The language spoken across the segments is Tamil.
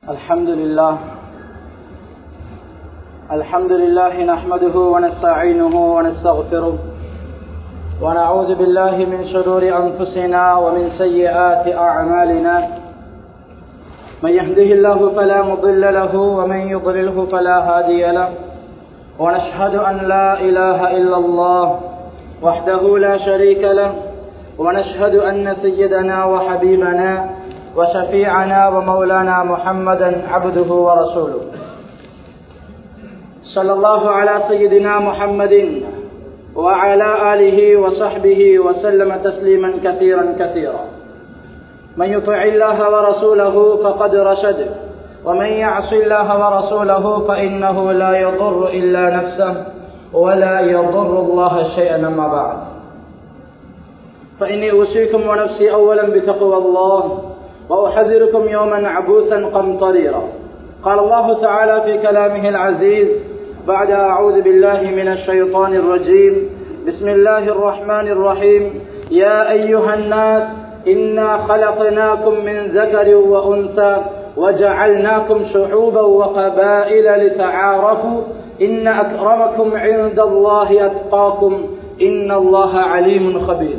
الحمد لله الحمد لله نحمده ونستعينه ونستغفره ونعوذ بالله من شرور أنفسنا ومن سيئات أعمالنا من يهده الله فلا مضل له ومن يضلله فلا هادي له ونشهد أن لا إله إلا الله وحده لا شريك له ونشهد أن سيدنا وحبيبنا وشفيعنا ومولانا محمدا عبده ورسوله صلى الله على سيدنا محمد وعلى آله وصحبه وسلم تسليما كثيرا كثيرا من يطع الله ورسوله فقد رشد ومن يعص الله ورسوله فإنه لا يضر إلا نفسه ولا يضر الله شيئا ما بعد فإني أوصيكم ونفسي أولا بتقوى الله وأحذركم يوما عبوسا قمطريرا قال الله تعالى في كلامه العزيز بعد أعوذ بالله من الشيطان الرجيم بسم الله الرحمن الرحيم يا أيها الناس إنا خلقناكم من ذكر وأنثى وجعلناكم شعوبا وقبائل لتعارفوا إن أكرمكم عند الله أتقاكم إن الله عليم خبير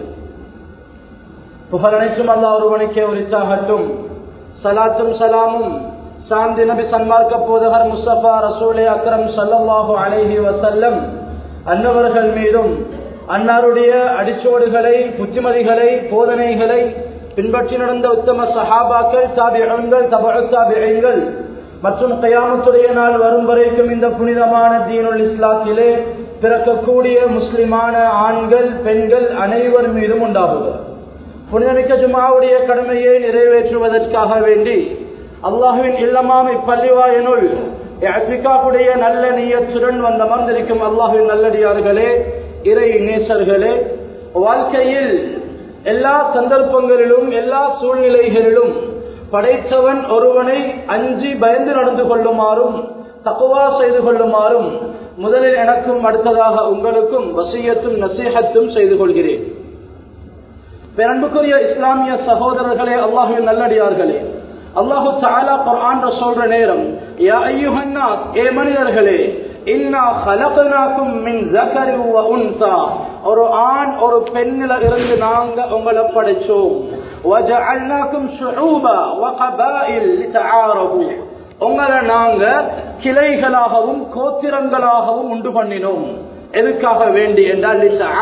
புகழனைத்தும் அல்லா ஒருவனுக்கே உரித்தாகட்டும் சலாத்தும் சலாமும் சாந்தி நபி சன்மார்க்க போதகர் முஸ்தபா ரசூலே அக்ரம் சல்லாஹூ அலைஹி வசல்லம் அன்னவர்கள் மீதும் அன்னாருடைய அடிச்சோடுகளை புத்திமதிகளை போதனைகளை பின்பற்றி நடந்த உத்தம சஹாபாக்கள் தாபிகள் தபழ தாபிகள் மற்றும் கயாமத்துடைய நாள் வரும் வரைக்கும் இந்த புனிதமான தீனுல் இஸ்லாத்திலே பிறக்கக்கூடிய முஸ்லிமான ஆண்கள் பெண்கள் அனைவர் மீதும் உண்டாகுவர் புனிதமிக்க ஜுமாவுடைய கடமையை நிறைவேற்றுவதற்காக வேண்டி அல்லாஹுவின் இல்லமாம் இப்பள்ளிவாயனுள் அத்திகாவுடைய நல்ல நீயத்துடன் வந்த மந்திரிக்கும் அல்லாஹுவின் நல்லடியார்களே இறை நேசர்களே வாழ்க்கையில் எல்லா சந்தர்ப்பங்களிலும் எல்லா சூழ்நிலைகளிலும் படைத்தவன் ஒருவனை அஞ்சி பயந்து நடந்து கொள்ளுமாறும் தக்குவா செய்து கொள்ளுமாறும் முதலில் எனக்கும் அடுத்ததாக உங்களுக்கும் வசியத்தும் நசீகத்தும் செய்து கொள்கிறேன் பேரன்புக்குரிய இஸ்லாமிய சகோதரர்களே அல்லாஹுவின் நல்லடியார்களே அல்லாஹு தாலா குர்ஆன் சொல்ற நேரம் யா ஐயுஹன்னாஸ் ஏ மனிதர்களே இன்னா ஹலகனாக்கும் மின் ஜகரி வ உன்சா ஒரு ஆண் ஒரு பெண்ணில இருந்து நாங்க உங்களை படைச்சோம் வஜஅல்னாக்கும் ஷுஊபா வ கபாயில் லிதஆரபு உங்களை நாங்க கிளைகளாகவும் கோத்திரங்களாகவும் உண்டு பண்ணினோம் எதுக்காக வேண்டி என்றால்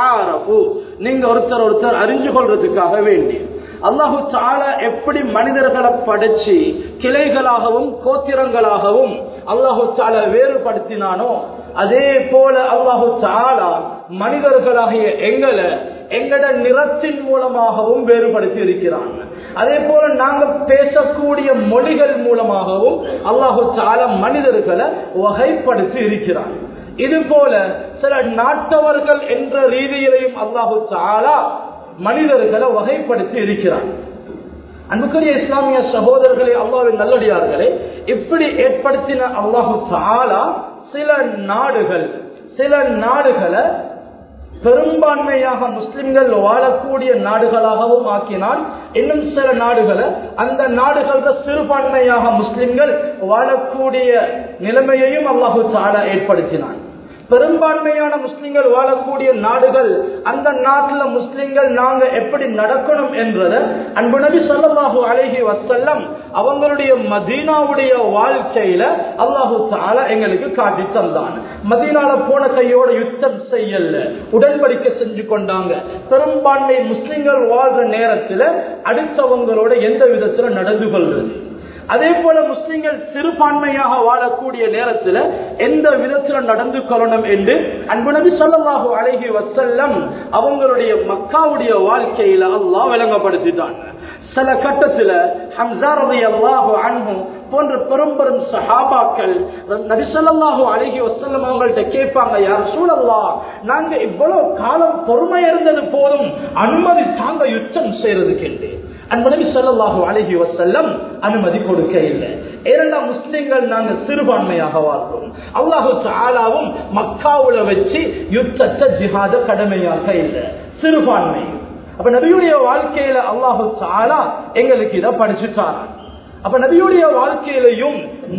நீங்க ஒருத்தர் ஒருத்தர் அறிஞ்சு கொள்றதுக்காக வேண்டி அல்லாஹு தாலா எப்படி மனிதர்களை படைச்சு கிளைகளாகவும் கோத்திரங்களாகவும் அல்லாஹு தாலா வேறுபடுத்தினானோ அதே போல அல்லாஹு தாலா மனிதர்களாகிய எங்களை எங்கட நிறத்தின் மூலமாகவும் வேறுபடுத்தி இருக்கிறான் அதே போல நாங்க பேசக்கூடிய மொழிகள் மூலமாகவும் அல்லாஹு தாலா மனிதர்களை வகைப்படுத்தி இருக்கிறான் இது போல சில நாட்டவர்கள் என்ற ரீதியிலையும் அல்லாஹு தாலா மனிதர்களை வகைப்படுத்தி இருக்கிறார் அன்புக்குரிய இஸ்லாமிய சகோதரர்களே அல்லாவின் நல்லடியார்களே இப்படி ஏற்படுத்தின அல்லாஹு தாலா சில நாடுகள் சில நாடுகளை பெரும்பான்மையாக முஸ்லிம்கள் வாழக்கூடிய நாடுகளாகவும் ஆக்கினால் இன்னும் சில நாடுகளை அந்த நாடுகள சிறுபான்மையாக முஸ்லிம்கள் வாழக்கூடிய நிலைமையையும் அல்லாஹு தாலா ஏற்படுத்தினான் பெரும்பான்மையான முஸ்லிம்கள் வாழக்கூடிய நாடுகள் அந்த நாட்டில் முஸ்லிம்கள் நாங்க எப்படி நடக்கணும் என்றத அன்பு நபி சொல்லாஹு அழகி வசல்லம் அவங்களுடைய மதீனாவுடைய வாழ்க்கையில அல்லாஹு தாலா எங்களுக்கு காட்டி தந்தான் மதீனால போன கையோட யுத்தம் செய்யல உடன்படிக்கை செஞ்சு கொண்டாங்க பெரும்பான்மை முஸ்லிம்கள் வாழ்ற நேரத்தில் அடுத்தவங்களோட எந்த விதத்துல நடந்து கொள்வது அதே போல முஸ்லிம்கள் சிறுபான்மையாக வாழக்கூடிய நேரத்தில் எந்த விதத்தில் நடந்து கொள்ளணும் என்று அன்பு நபி சொல்லாஹு அழகி வசல்லம் அவங்களுடைய மக்காவுடைய வாழ்க்கையில அல்லாஹ் விளங்கப்படுத்திட்டான் சில கட்டத்தில் ஹம்சாரதி அல்லாஹு அன்பு போன்ற பெரும் பெரும் சஹாபாக்கள் நபிசல்லாஹு அழகி வசல்லம் அவங்கள்ட்ட கேட்பாங்க யார் சூழல்லா நாங்க இவ்வளவு காலம் பொறுமை இருந்தது போதும் அனுமதி தாங்க யுத்தம் செய்யறதுக்கு என்று அன்பனபி சொல்லாஹு அழகி வசல்லம் அனுமதி கொடுக்க இல்லை ஏனென்றால் முஸ்லிம்கள் நாங்கள் சிறுபான்மையாக வாழ்றோம் அல்லாஹு ஆலாவும் மக்காவுல வச்சு யுத்தத்தை ஜிஹாத கடமையாக இல்லை சிறுபான்மை அப்ப நபியுடைய வாழ்க்கையில அல்லாஹு ஆலா எங்களுக்கு இதை படிச்சுட்டாரா அப்ப நபியுடைய வாழ்க்கையிலையும்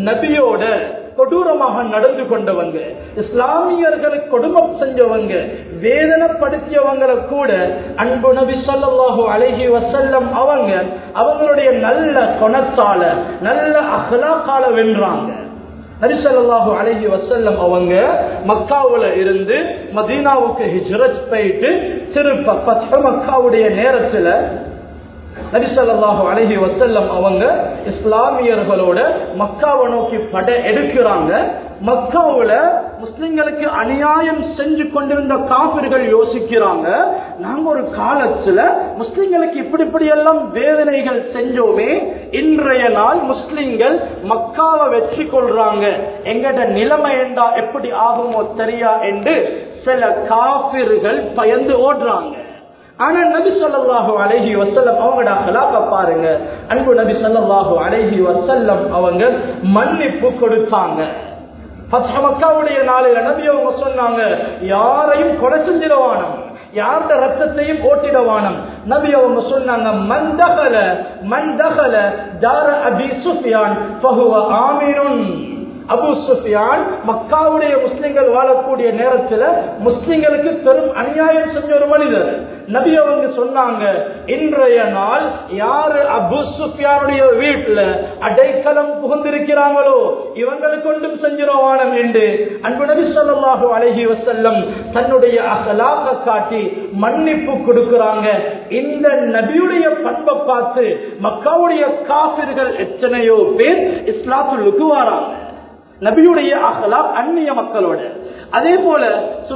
நபியோட கொடூரமாக நடந்து கொண்டவங்க இஸ்லாமியர்களுக்கு கொடுமை செஞ்சவங்க வேதனைப்படுத்தியவங்களை கூட அன்பு நபி ஸல்லல்லாஹு அலைஹி வஸல்லம் அவங்க அவங்களுடைய நல்ல குணத்தால நல்ல அஹ்லாக்கால வென்றாங்க நரிசல்லாஹு அலைஹி வசல்லம் அவங்க மக்காவுல இருந்து மதீனாவுக்கு ஹிஜ்ரத் போயிட்டு திருப்ப பத்ஹ மக்காவுடைய நேரத்துல நரிசல்லாஹு அலைஹி வசல்லம் அவங்க இஸ்லாமியர்களோட மக்காவை நோக்கி பட எடுக்கிறாங்க மக்காவுல முஸ்லிம்களுக்கு அநியாயம் செஞ்சு கொண்டிருந்த காபிர்கள் யோசிக்கிறாங்க நாங்க ஒரு காலத்துல முஸ்லிம்களுக்கு இப்படி இப்படி எல்லாம் வேதனைகள் செஞ்சோமே இன்றைய நாள் முஸ்லிம்கள் மக்காவை வெற்றி கொள்றாங்க எங்கட நிலைமை என்றா எப்படி ஆகுமோ தெரியா என்று சில காபிர்கள் பயந்து ஓடுறாங்க ஆனா நபி ஸல்லல்லாஹு அலைஹி வஸல்லம் அவங்களோட அகலாக பாருங்க அன்பு நபி ஸல்லல்லாஹு அலைஹி வஸல்லம் அவங்க மன்னிப்பு கொடுத்தாங்க ஃபத்ஹ் மக்காவுடைய நாளில நபி அவங்க சொன்னாங்க யாரையும் கொலை செஞ்சிடவானம் யாருடைய ரத்தத்தையும் ஓட்டிடவானம் நபி அவங்க சொன்னாங்க மந்தகல மந்தகல தார அபி சுஃபியான் ஃபஹுவ ஆமீனுன் அபு சுஃபியான் மக்காவுடைய முஸ்லிம்கள் வாழக்கூடிய நேரத்துல முஸ்லிம்களுக்கு பெரும் அநியாயம் செஞ்ச ஒரு மனிதர் நபி அவங்க சொன்னாங்க இன்றைய நாள் யாரு அபு சுஃபியானுடைய வீட்டுல அடைக்கலம் புகுந்திருக்கிறாங்களோ இவங்களுக்கு ஒன்றும் செஞ்சிருவானம் என்று அன்பு நபி ஸல்லல்லாஹு அலைஹி வஸல்லம் தன்னுடைய அகலாக காட்டி மன்னிப்பு கொடுக்கிறாங்க இந்த நபியுடைய பண்பை பார்த்து மக்காவுடைய காபிர்கள் எத்தனையோ பேர் இஸ்லாத்துள்ளுக்கு வராங்க நபியுடைய அகலாக் அந்நிய மக்களோட அதே போல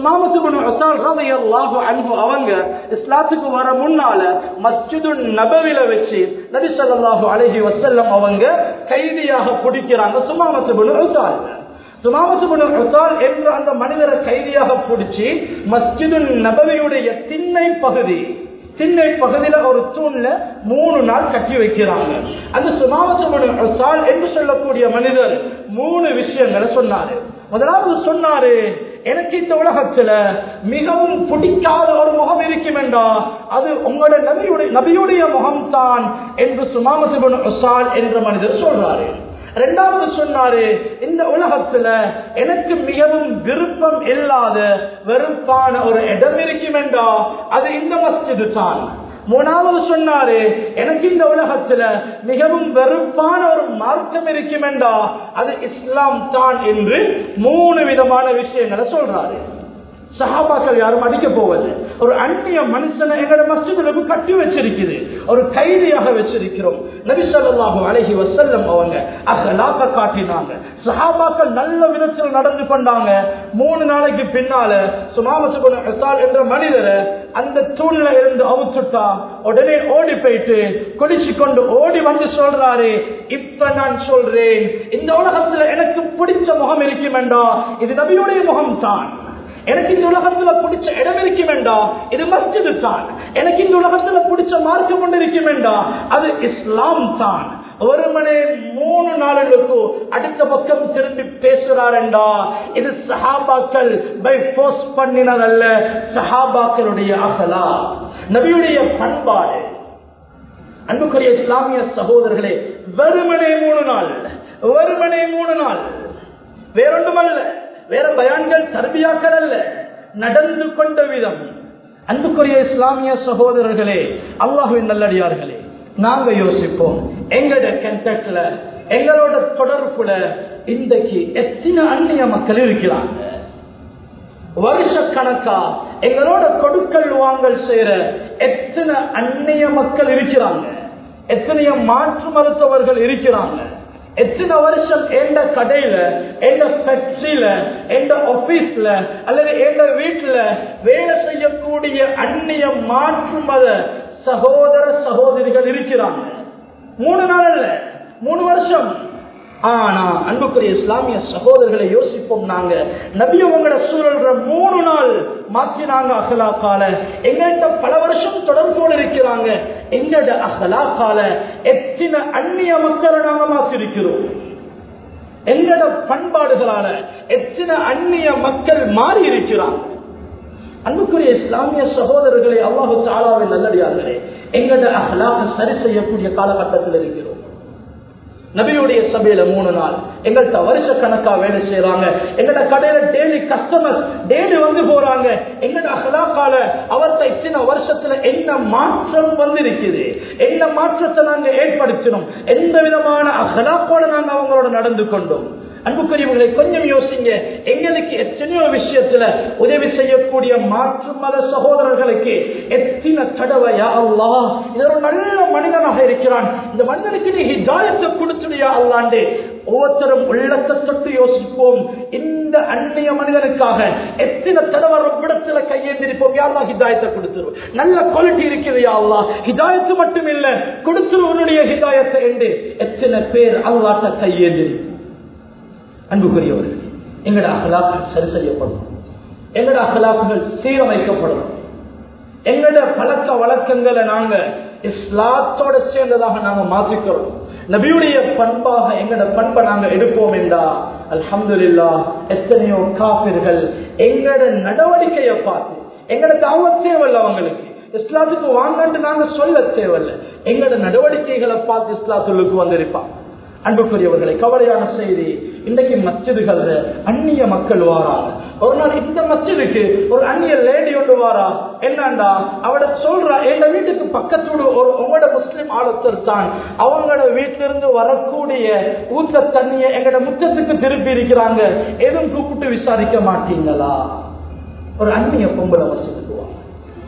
அன்பு அவங்க இஸ்லாத்துக்கு வர முன்னால மஸ்ஜிது நபவில வச்சு நபி சொல்லாஹு அலஹி வசல்லம் அவங்க கைதியாக பிடிக்கிறாங்க சுமாமத்துபுன் உசால் சுமாமத்துபுன் என்ற அந்த மனிதரை கைதியாக பிடிச்சி மஸ்ஜிது நபவியுடைய திண்ணை பகுதி திண்ணை பகுதியில ஒரு தூண்ல மூணு நாள் கட்டி வைக்கிறாங்க அந்த சுமாவசமன் என்று சொல்லக்கூடிய மனிதர் மூணு விஷயங்களை சொன்னாரு முதலாவது சொன்னாரு எனக்கு இந்த உலகத்துல மிகவும் பிடிக்காத ஒரு முகம் இருக்கும் என்றா அது உங்களோட நபியுடைய நபியுடைய முகம்தான் என்று சுமாமசிபன் என்ற மனிதர் சொல்றாரு ரெண்டாவது சொன்னாரு இந்த உலகத்துல எனக்கு மிகவும் விருப்பம் இல்லாத வெறுப்பான ஒரு இடம் இருக்கும் என்றா அது இந்த மஸ்ஜிது தான் மூணாவது சொன்னாரு எனக்கு இந்த உலகத்துல மிகவும் வெறுப்பான ஒரு மார்க்கம் இருக்கும் என்றா அது இஸ்லாம் தான் என்று மூணு விதமான விஷயங்களை சொல்றாரு சஹாபாக்கள் யாரும் அடிக்க போவது ஒரு அந்நிய மனுஷனை எங்களோட மஸ்ஜிதுக்கு கட்டி வச்சிருக்குது ஒரு கைதியாக வச்சிருக்கிறோம் நபி ஸல்லல்லாஹு அலைஹி வஸல்லம் அவங்க அகலாக்க காட்டினாங்க சஹாபாக்கள் நல்ல விதத்தில் நடந்து கொண்டாங்க மூணு நாளைக்கு பின்னால சுமாமசுகுன ஹசால் என்ற மனிதரை அந்த தூண்ல இருந்து அவுத்துட்டா உடனே ஓடி போயிட்டு குடிச்சு கொண்டு ஓடி வந்து சொல்றாரு இப்ப நான் சொல்றேன் இந்த உலகத்துல எனக்கு பிடிச்ச முகம் இருக்கும் வேண்டாம் இது நபியுடைய முகம் தான் எனக்கு இந்த உலகத்துல பிடிச்ச இடம் இருக்க வேண்டாம் இது மஸ்ஜிது தான் எனக்கு இந்த உலகத்துல பிடிச்ச மார்க்கம் ஒன்று இருக்க வேண்டாம் அது இஸ்லாம் தான் ஒரு மணி மூணு நாளுக்கு அடுத்த பக்கம் திரும்பி பேசுறாருண்டா இது சஹாபாக்கள் பை போர்ஸ் பண்ணினதல்ல சஹாபாக்களுடைய அகலா நபியுடைய பண்பாடு அன்புக்குரிய இஸ்லாமிய சகோதரர்களே வெறுமனே மூணு நாள் வெறுமனே மூணு நாள் வேறொன்றுமல்ல வேற பயான்கள் தர்பியாக்கள் அல்ல நடந்து கொண்ட விதம் அன்புக்குரிய இஸ்லாமிய சகோதரர்களே அல்லாஹுவின் நல்லடியார்களே நாங்க யோசிப்போம் எங்களோட கண்டக்ட்ல எங்களோட தொடர்புல இன்றைக்கு எத்தனை அந்நிய மக்கள் இருக்கிறாங்க வருஷ கணக்கா எங்களோட கொடுக்கல் வாங்கல் செய்யற எத்தனை அந்நிய மக்கள் இருக்கிறாங்க எத்தனைய மாற்று மருத்துவர்கள் இருக்கிறாங்க எத்தனை வருஷம் எந்த கடையில எந்த ஃபேக்டரியில எந்த ஆபீஸ்ல அல்லது எந்த வீட்டுல வேலை செய்யக்கூடிய அந்நிய மாற்று மத சகோதர சகோதரிகள் இருக்கிறாங்க மூணு நாள் அல்ல மூணு வருஷம் ஆனா அன்புக்குரிய இஸ்லாமிய சகோதரர்களை யோசிப்போம் நாங்க நபி உங்களோட சூழல்ற மூணு நாள் மாற்றினாங்க அகலாக்கால எங்கள்கிட்ட பல வருஷம் தொடர்போடு இருக்கிறாங்க எங்கட அகலாக்கால எத்தனை அந்நிய மக்களை நாங்க மாற்றிருக்கிறோம் எங்கட பண்பாடுகளால எத்தனை அந்நிய மக்கள் மாறி இருக்கிறாங்க அன்புக்குரிய இஸ்லாமிய சகோதரர்களை அல்லாஹு தாலாவின் நல்லடியார்களே எங்கட அகலாக சரி செய்யக்கூடிய காலகட்டத்தில் இருக்கிறோம் நபியுடைய சபையில மூணு நாள் எங்கள்கிட்ட வருஷ கணக்கா வேலை செய்யறாங்க எங்கட கடையில டெய்லி கஸ்டமர்ஸ் டெய்லி வந்து போறாங்க எங்கட அகலாக்கால அவர்த்த இத்தனை வருஷத்துல என்ன மாற்றம் வந்திருக்குது என்ன மாற்றத்தை நாங்க ஏற்படுத்தினோம் எந்த விதமான அகலாக்கோட நாங்க அவங்களோட நடந்து கொண்டோம் அன்புக்குரியவர்களை கொஞ்சம் யோசிங்க எங்களுக்கு எத்தனையோ விஷயத்துல உதவி செய்யக்கூடிய மாற்று மத சகோதரர்களுக்கு எத்தனை தடவை யா அல்லாஹ் இது ஒரு நல்ல மனிதனாக இருக்கிறான் இந்த மனிதனுக்கு நீ ஹிதாயத்தை கொடுத்துடியா அல்லாண்டு ஒவ்வொருத்தரும் உள்ளத்தை தொட்டு யோசிப்போம் இந்த அந்நிய மனிதனுக்காக எத்தனை தடவை ரொம்பிடத்துல கையேந்திருப்போம் யாரா ஹிதாயத்தை கொடுத்துரும் நல்ல குவாலிட்டி இருக்குது யா அல்லா ஹிதாயத்து மட்டும் இல்ல கொடுத்துரு உன்னுடைய ஹிதாயத்தை என்று எத்தனை பேர் அல்லாட்ட கையேந்திருப்போம் அன்புக்குரியவர்கள் எங்கட அகலாக்கள் சரி செய்யப்படும் எங்கட அகலாக்குகள் சீரமைக்கப்படும் எங்கட பழக்க வழக்கங்களை நாங்க இஸ்லாத்தோட சேர்ந்ததாக நாங்க மாற்றிக்கிறோம் நபியுடைய பண்பாக எங்கட பண்பை நாங்க எடுப்போம் என்றா அல்ஹம்துலில்லா எத்தனையோ காபிர்கள் எங்கட நடவடிக்கையை பார்த்து எங்கட தாவத் தேவையில்லை அவங்களுக்கு இஸ்லாத்துக்கு வாங்கன்னு நாங்க சொல்ல தேவையில்லை எங்கட நடவடிக்கைகளை பார்த்து இஸ்லாத்துக்கு வந்திருப்பாங்க அன்புக்குரியவர்களை கவலையான செய்தி இன்னைக்கு மஸ்ஜிதுகள் அந்நிய மக்கள் வாராங்க ஒரு நாள் இந்த மஸ்ஜிதுக்கு ஒரு அந்நிய லேடி ஒன்று வாரா என்னண்டா அவட சொல்றா எங்க வீட்டுக்கு பக்கத்தோடு ஒரு உங்களோட முஸ்லிம் ஆளுத்தர் தான் அவங்களோட வீட்டிலிருந்து வரக்கூடிய ஊத்த தண்ணிய எங்கட முத்தத்துக்கு திருப்பி இருக்கிறாங்க எதுவும் கூப்பிட்டு விசாரிக்க மாட்டீங்களா ஒரு அந்நிய பொம்பளை மஸ்ஜிதுக்கு வாங்க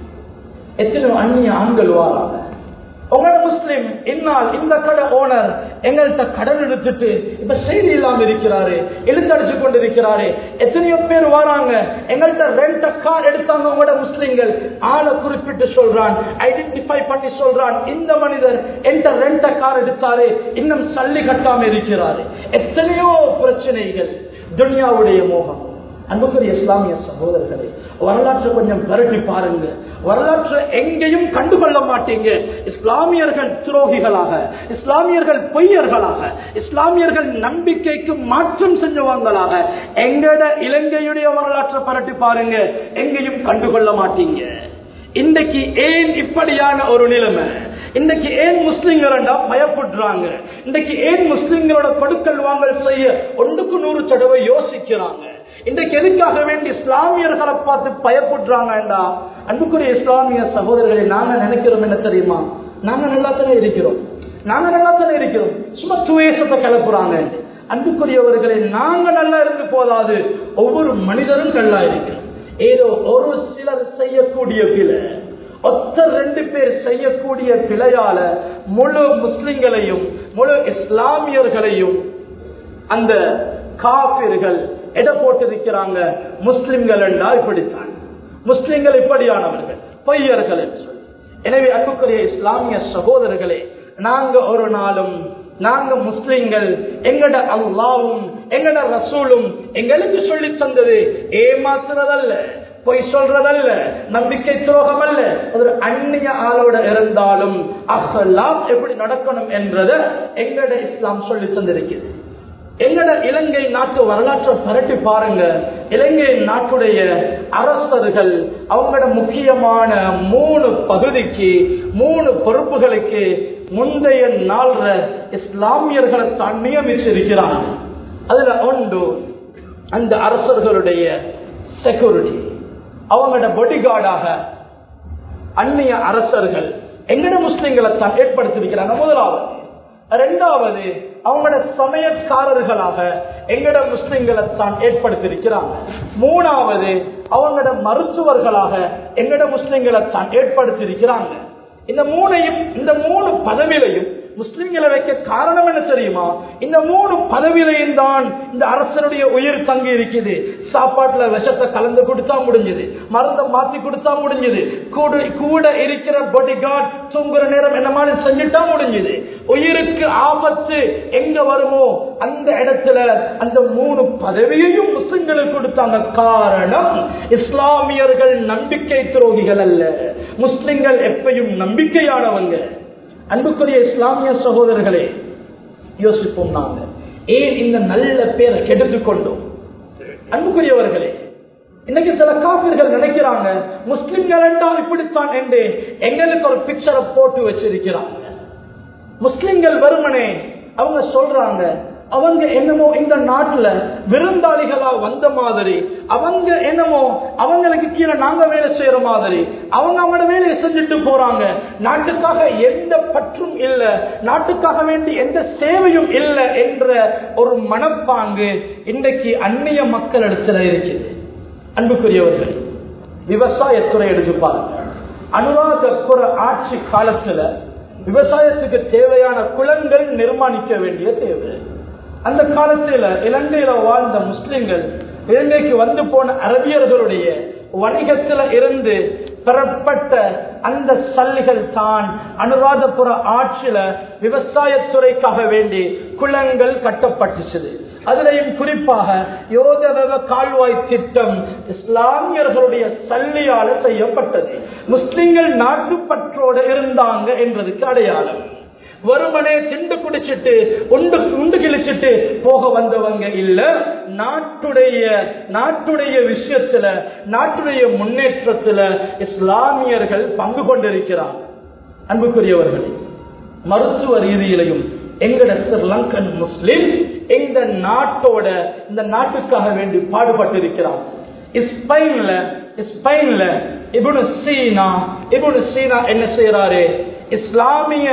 எத்தனை அந்நிய ஆண்கள் வாராங்க உங்களோட முஸ்லிம் இன்னால் இந்த கடை ஓனர் எங்கள்கிட்ட கடன் எடுத்துட்டு இப்ப செய்தி இல்லாம இருக்கிறாரு இழுத்தடிச்சு கொண்டிருக்கிறாரு எத்தனையோ பேர் வராங்க எங்கள்கிட்ட ரெண்ட் கார் எடுத்தாங்க உங்களோட முஸ்லிம்கள் ஆளை குறிப்பிட்டு சொல்றான் ஐடென்டிஃபை பண்ணி சொல்றான் இந்த மனிதர் எந்த ரெண்ட் கார் எடுத்தாரு இன்னும் சல்லி கட்டாம இருக்கிறாரு எத்தனையோ பிரச்சனைகள் துனியாவுடைய மோகம் அன்புக்குரிய இஸ்லாமிய சகோதரர்களே வரலாற்றை கொஞ்சம் பரட்டி பாருங்க வரலாற்றை எங்கேயும் கண்டுகொள்ள மாட்டீங்க இஸ்லாமியர்கள் துரோகிகளாக இஸ்லாமியர்கள் பொய்யர்களாக இஸ்லாமியர்கள் நம்பிக்கைக்கு மாற்றம் செஞ்சவங்களாக எங்கட இலங்கையுடைய வரலாற்றை பரட்டி பாருங்க எங்கேயும் கண்டுகொள்ள மாட்டீங்க இன்றைக்கு ஏன் இப்படியான ஒரு நிலைமை இன்றைக்கு ஏன் முஸ்லிம்கள் பயப்படுறாங்க இன்றைக்கு ஏன் முஸ்லிம்களோட கொடுக்கல் வாங்கல் செய்ய ஒன்றுக்கு நூறு தடவை யோசிக்கிறாங்க இன்றைக்கு எதுக்காக வேண்டி இஸ்லாமியர்களை பார்த்து பயப்படுறாங்கடா அன்புக்குரிய இஸ்லாமிய சகோதரர்களை நாங்க நினைக்கிறோம் என்ன தெரியுமா நாங்க நல்லா தானே இருக்கிறோம் நாங்க நல்லா தானே இருக்கிறோம் சும்மா துவேசத்தை கிளப்புறாங்க அன்புக்குரியவர்களை நாங்க நல்லா இருந்து போதாது ஒவ்வொரு மனிதரும் நல்லா இருக்கிறோம் ஏதோ ஒரு சிலர் செய்யக்கூடிய பிழை ஒத்த ரெண்டு பேர் செய்யக்கூடிய பிழையால முழு முஸ்லிம்களையும் முழு இஸ்லாமியர்களையும் அந்த காபிர்கள் எடை போட்டிருக்கிறாங்க முஸ்லிம்கள் என்றால் இப்படித்தான் முஸ்லிம்கள் இப்படியானவர்கள் பொய்யர்கள் என்று சொல்லி எனவே அன்புக்குரிய இஸ்லாமிய சகோதரர்களே நாங்க ஒரு நாளும் நாங்க முஸ்லிம்கள் எங்கட அல்லாவும் எங்கட ரசூலும் எங்களுக்கு சொல்லி தந்தது ஏமாத்துறதல்ல பொய் சொல்றதல்ல நம்பிக்கை துரோகம் அல்ல ஒரு அந்நிய ஆளோட இருந்தாலும் அஹ்லாம் எப்படி நடக்கணும் என்றத எங்கட இஸ்லாம் சொல்லி தந்திருக்கிறது எங்கட இலங்கை நாட்டு வரலாற்றை பரட்டி பாருங்க இலங்கை நாட்டுடைய அரசர்கள் அவங்களோட முக்கியமான மூணு பகுதிக்கு மூணு பொறுப்புகளுக்கு முந்தைய நாள்ற இஸ்லாமியர்களை தான் நியமிச்சிருக்கிறாங்க அதுல ஒன்று அந்த அரசர்களுடைய செக்யூரிட்டி அவங்களோட பொடிகார்டாக அந்நிய அரசர்கள் எங்கட முஸ்லிம்களை தான் ஏற்படுத்தியிருக்கிறாங்க முதலாவது ரெண்டாவது அவங்களோட சமயக்காரர்களாக எங்கட முஸ்லிம்களை தான் ஏற்படுத்தியிருக்கிறாங்க மூணாவது அவங்களோட மருத்துவர்களாக எங்கட முஸ்லிம்களை தான் ஏற்படுத்தியிருக்கிறாங்க இந்த மூணையும் இந்த மூணு பதவியிலையும் முஸ்லிம்களை வைக்க காரணம் என்ன தெரியுமா இந்த மூணு பதவியிலையும் தான் இந்த அரசனுடைய உயிர் தங்கி இருக்குது சாப்பாட்டுல விஷத்தை கலந்து கொடுத்தா முடிஞ்சது மருந்தை மாத்தி கொடுத்தா முடிஞ்சது கூட கூட இருக்கிற பாடி கார்டு தூங்குற நேரம் என்ன மாதிரி செஞ்சுட்டா முடிஞ்சது உயிருக்கு ஆபத்து எங்க வருமோ அந்த இடத்துல அந்த மூணு பதவியையும் முஸ்லிம்களுக்கு கொடுத்தாங்க காரணம் இஸ்லாமியர்கள் நம்பிக்கை துரோகிகள் அல்ல முஸ்லிம்கள் எப்பயும் நம்பிக்கையானவங்க அன்புக்குரிய இஸ்லாமிய சகோதரர்களே யோசிப்போம் நாங்க ஏன் இந்த நல்ல பேரை கெடுத்து கொண்டோம் அன்புக்குரியவர்களே இன்னைக்கு சில காப்பீர்கள் நினைக்கிறாங்க முஸ்லிம்கள் என்றால் இப்படித்தான் என்று எங்களுக்கு ஒரு பிக்சரை போட்டு வச்சிருக்கிறாங்க முஸ்லிம்கள் வெறுமனே அவங்க சொல்றாங்க அவங்க என்னமோ இந்த நாட்டுல விருந்தாளிகளா வந்த மாதிரி அவங்க என்னமோ அவங்களுக்கு கீழே நாங்க வேலை செய்யற மாதிரி அவங்க அவங்களோட வேலையை செஞ்சுட்டு போறாங்க நாட்டுக்காக எந்த பற்றும் இல்லை நாட்டுக்காக வேண்டி எந்த சேவையும் இல்லை என்ற ஒரு மனப்பாங்கு இன்றைக்கு அந்நிய மக்கள் இடத்துல இருக்குது அன்புக்குரியவர்கள் விவசாயத்துறை எடுத்து பாருங்க அனுராதபுர ஆட்சி காலத்துல விவசாயத்துக்கு தேவையான குளங்கள் நிர்மாணிக்க வேண்டிய தேவை அந்த காலத்துல இலங்கையில வாழ்ந்த முஸ்லிம்கள் இலங்கைக்கு வந்து போன அரபியர்களுடைய வணிகத்துல இருந்து பெறப்பட்ட அந்த சல்லிகள் தான் அனுராதபுர ஆட்சியில விவசாயத்துறைக்காக வேண்டி குளங்கள் கட்டப்பட்டுச்சது அதிலையும் குறிப்பாக யோதவ கால்வாய் திட்டம் இஸ்லாமியர்களுடைய சல்லியால செய்யப்பட்டது முஸ்லிம்கள் நாட்டுப்பற்றோடு இருந்தாங்க என்றதுக்கு அடையாளம் வருமனே திண்டு குடிச்சிட்டு உண்டு உண்டு கிழிச்சிட்டு போக வந்தவங்க இல்ல நாட்டுடைய நாட்டுடைய விஷயத்துல நாட்டுடைய முன்னேற்றத்துல இஸ்லாமியர்கள் பங்கு கொண்டிருக்கிறார் அன்புக்குரியவர்களே மருத்துவ ரீதியிலையும் எங்கட ஸ்ரீலங்கன் முஸ்லிம் இந்த நாட்டோட இந்த நாட்டுக்காக வேண்டி பாடுபட்டிருக்கிறார் ஸ்பெயின்ல ஸ்பெயின்ல இபுனு சீனா இபுனு சீனா என்ன செய்யறாரு இஸ்லாமிய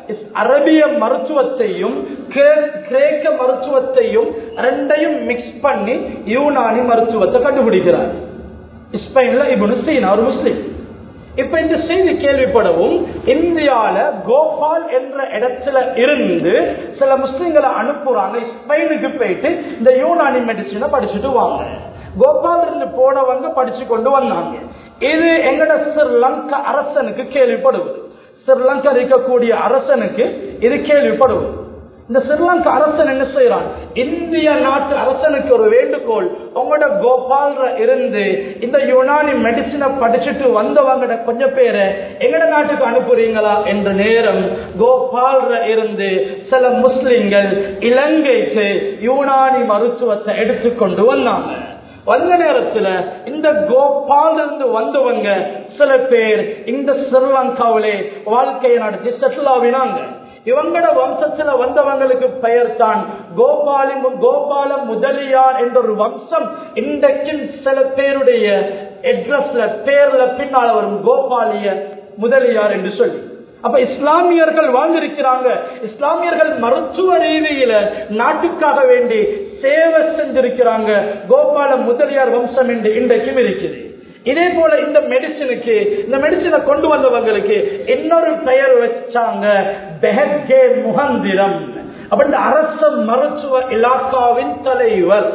அரபிய மருத்துவத்தையும் கிரேக்க மருத்துவத்தையும் ரெண்டையும் மிக்ஸ் பண்ணி யூனானி மருத்துவத்தை கண்டுபிடிக்கிறார் ஸ்பெயின்ல இபுனு சீனா ஒரு முஸ்லிம் இப்ப இந்த செய்தி கேள்விப்படவும் இந்தியால கோபால் என்ற இடத்துல இருந்து சில முஸ்லிம்களை அனுப்புறாங்க ஸ்பெயினுக்கு போயிட்டு இந்த யூனானி மெடிசினை படிச்சுட்டு வாங்க கோபால் இருந்து போனவங்க படிச்சு கொண்டு வந்தாங்க இது எங்கட ஸ்ரீலங்கா அரசனுக்கு கேள்விப்படுவது ஸ்ரீலங்கா இருக்கக்கூடிய அரசனுக்கு இது கேள்விப்படுவது இந்த ஸ்ரீலங்கா அரசன் என்ன செய்யறான் இந்திய நாட்டு அரசனுக்கு ஒரு வேண்டுகோள் உங்களோட கோபால் இருந்து இந்த யுனானி மெடிசினை படிச்சுட்டு வந்தவங்க கொஞ்சம் பேரை எங்கட நாட்டுக்கு அனுப்புறீங்களா என்ற நேரம் கோபால் இருந்து சில முஸ்லிம்கள் இலங்கைக்கு யுனானி மருத்துவத்தை எடுத்துக்கொண்டு வந்தாங்க வந்த நேரத்துல இந்த கோபால் இருந்து வந்தவங்க சில பேர் இந்த ஸ்ரீலங்காவிலே வாழ்க்கையை நடத்தி செட்டில் ஆவினாங்க இவங்களோட வம்சத்துல வந்தவங்களுக்கு பெயர் தான் கோபாலி கோபால முதலியார் என்ற ஒரு வம்சம் இன்றைக்கும் சில பேருடைய அட்ரஸ்ல பேர்ல பின்னால வரும் கோபாலிய முதலியார் என்று சொல்லி அப்ப இஸ்லாமியர்கள் வாழ்ந்திருக்கிறாங்க இஸ்லாமியர்கள் மருத்துவ ரீதியில நாட்டுக்காக வேண்டி சேவை செஞ்சிருக்கிறாங்க கோபால முதலியார் வம்சம் என்று இன்றைக்கும் இருக்குது இதே போல இந்த மெடிசினுக்கு இந்த மெடிசினை கொண்டு வந்தவங்களுக்கு இன்னொரு பெயர் வச்சாங்க பெஹக்கே முகந்திரம் அப்ப இந்த அரச மருத்துவ இலாக்காவின் தலைவர்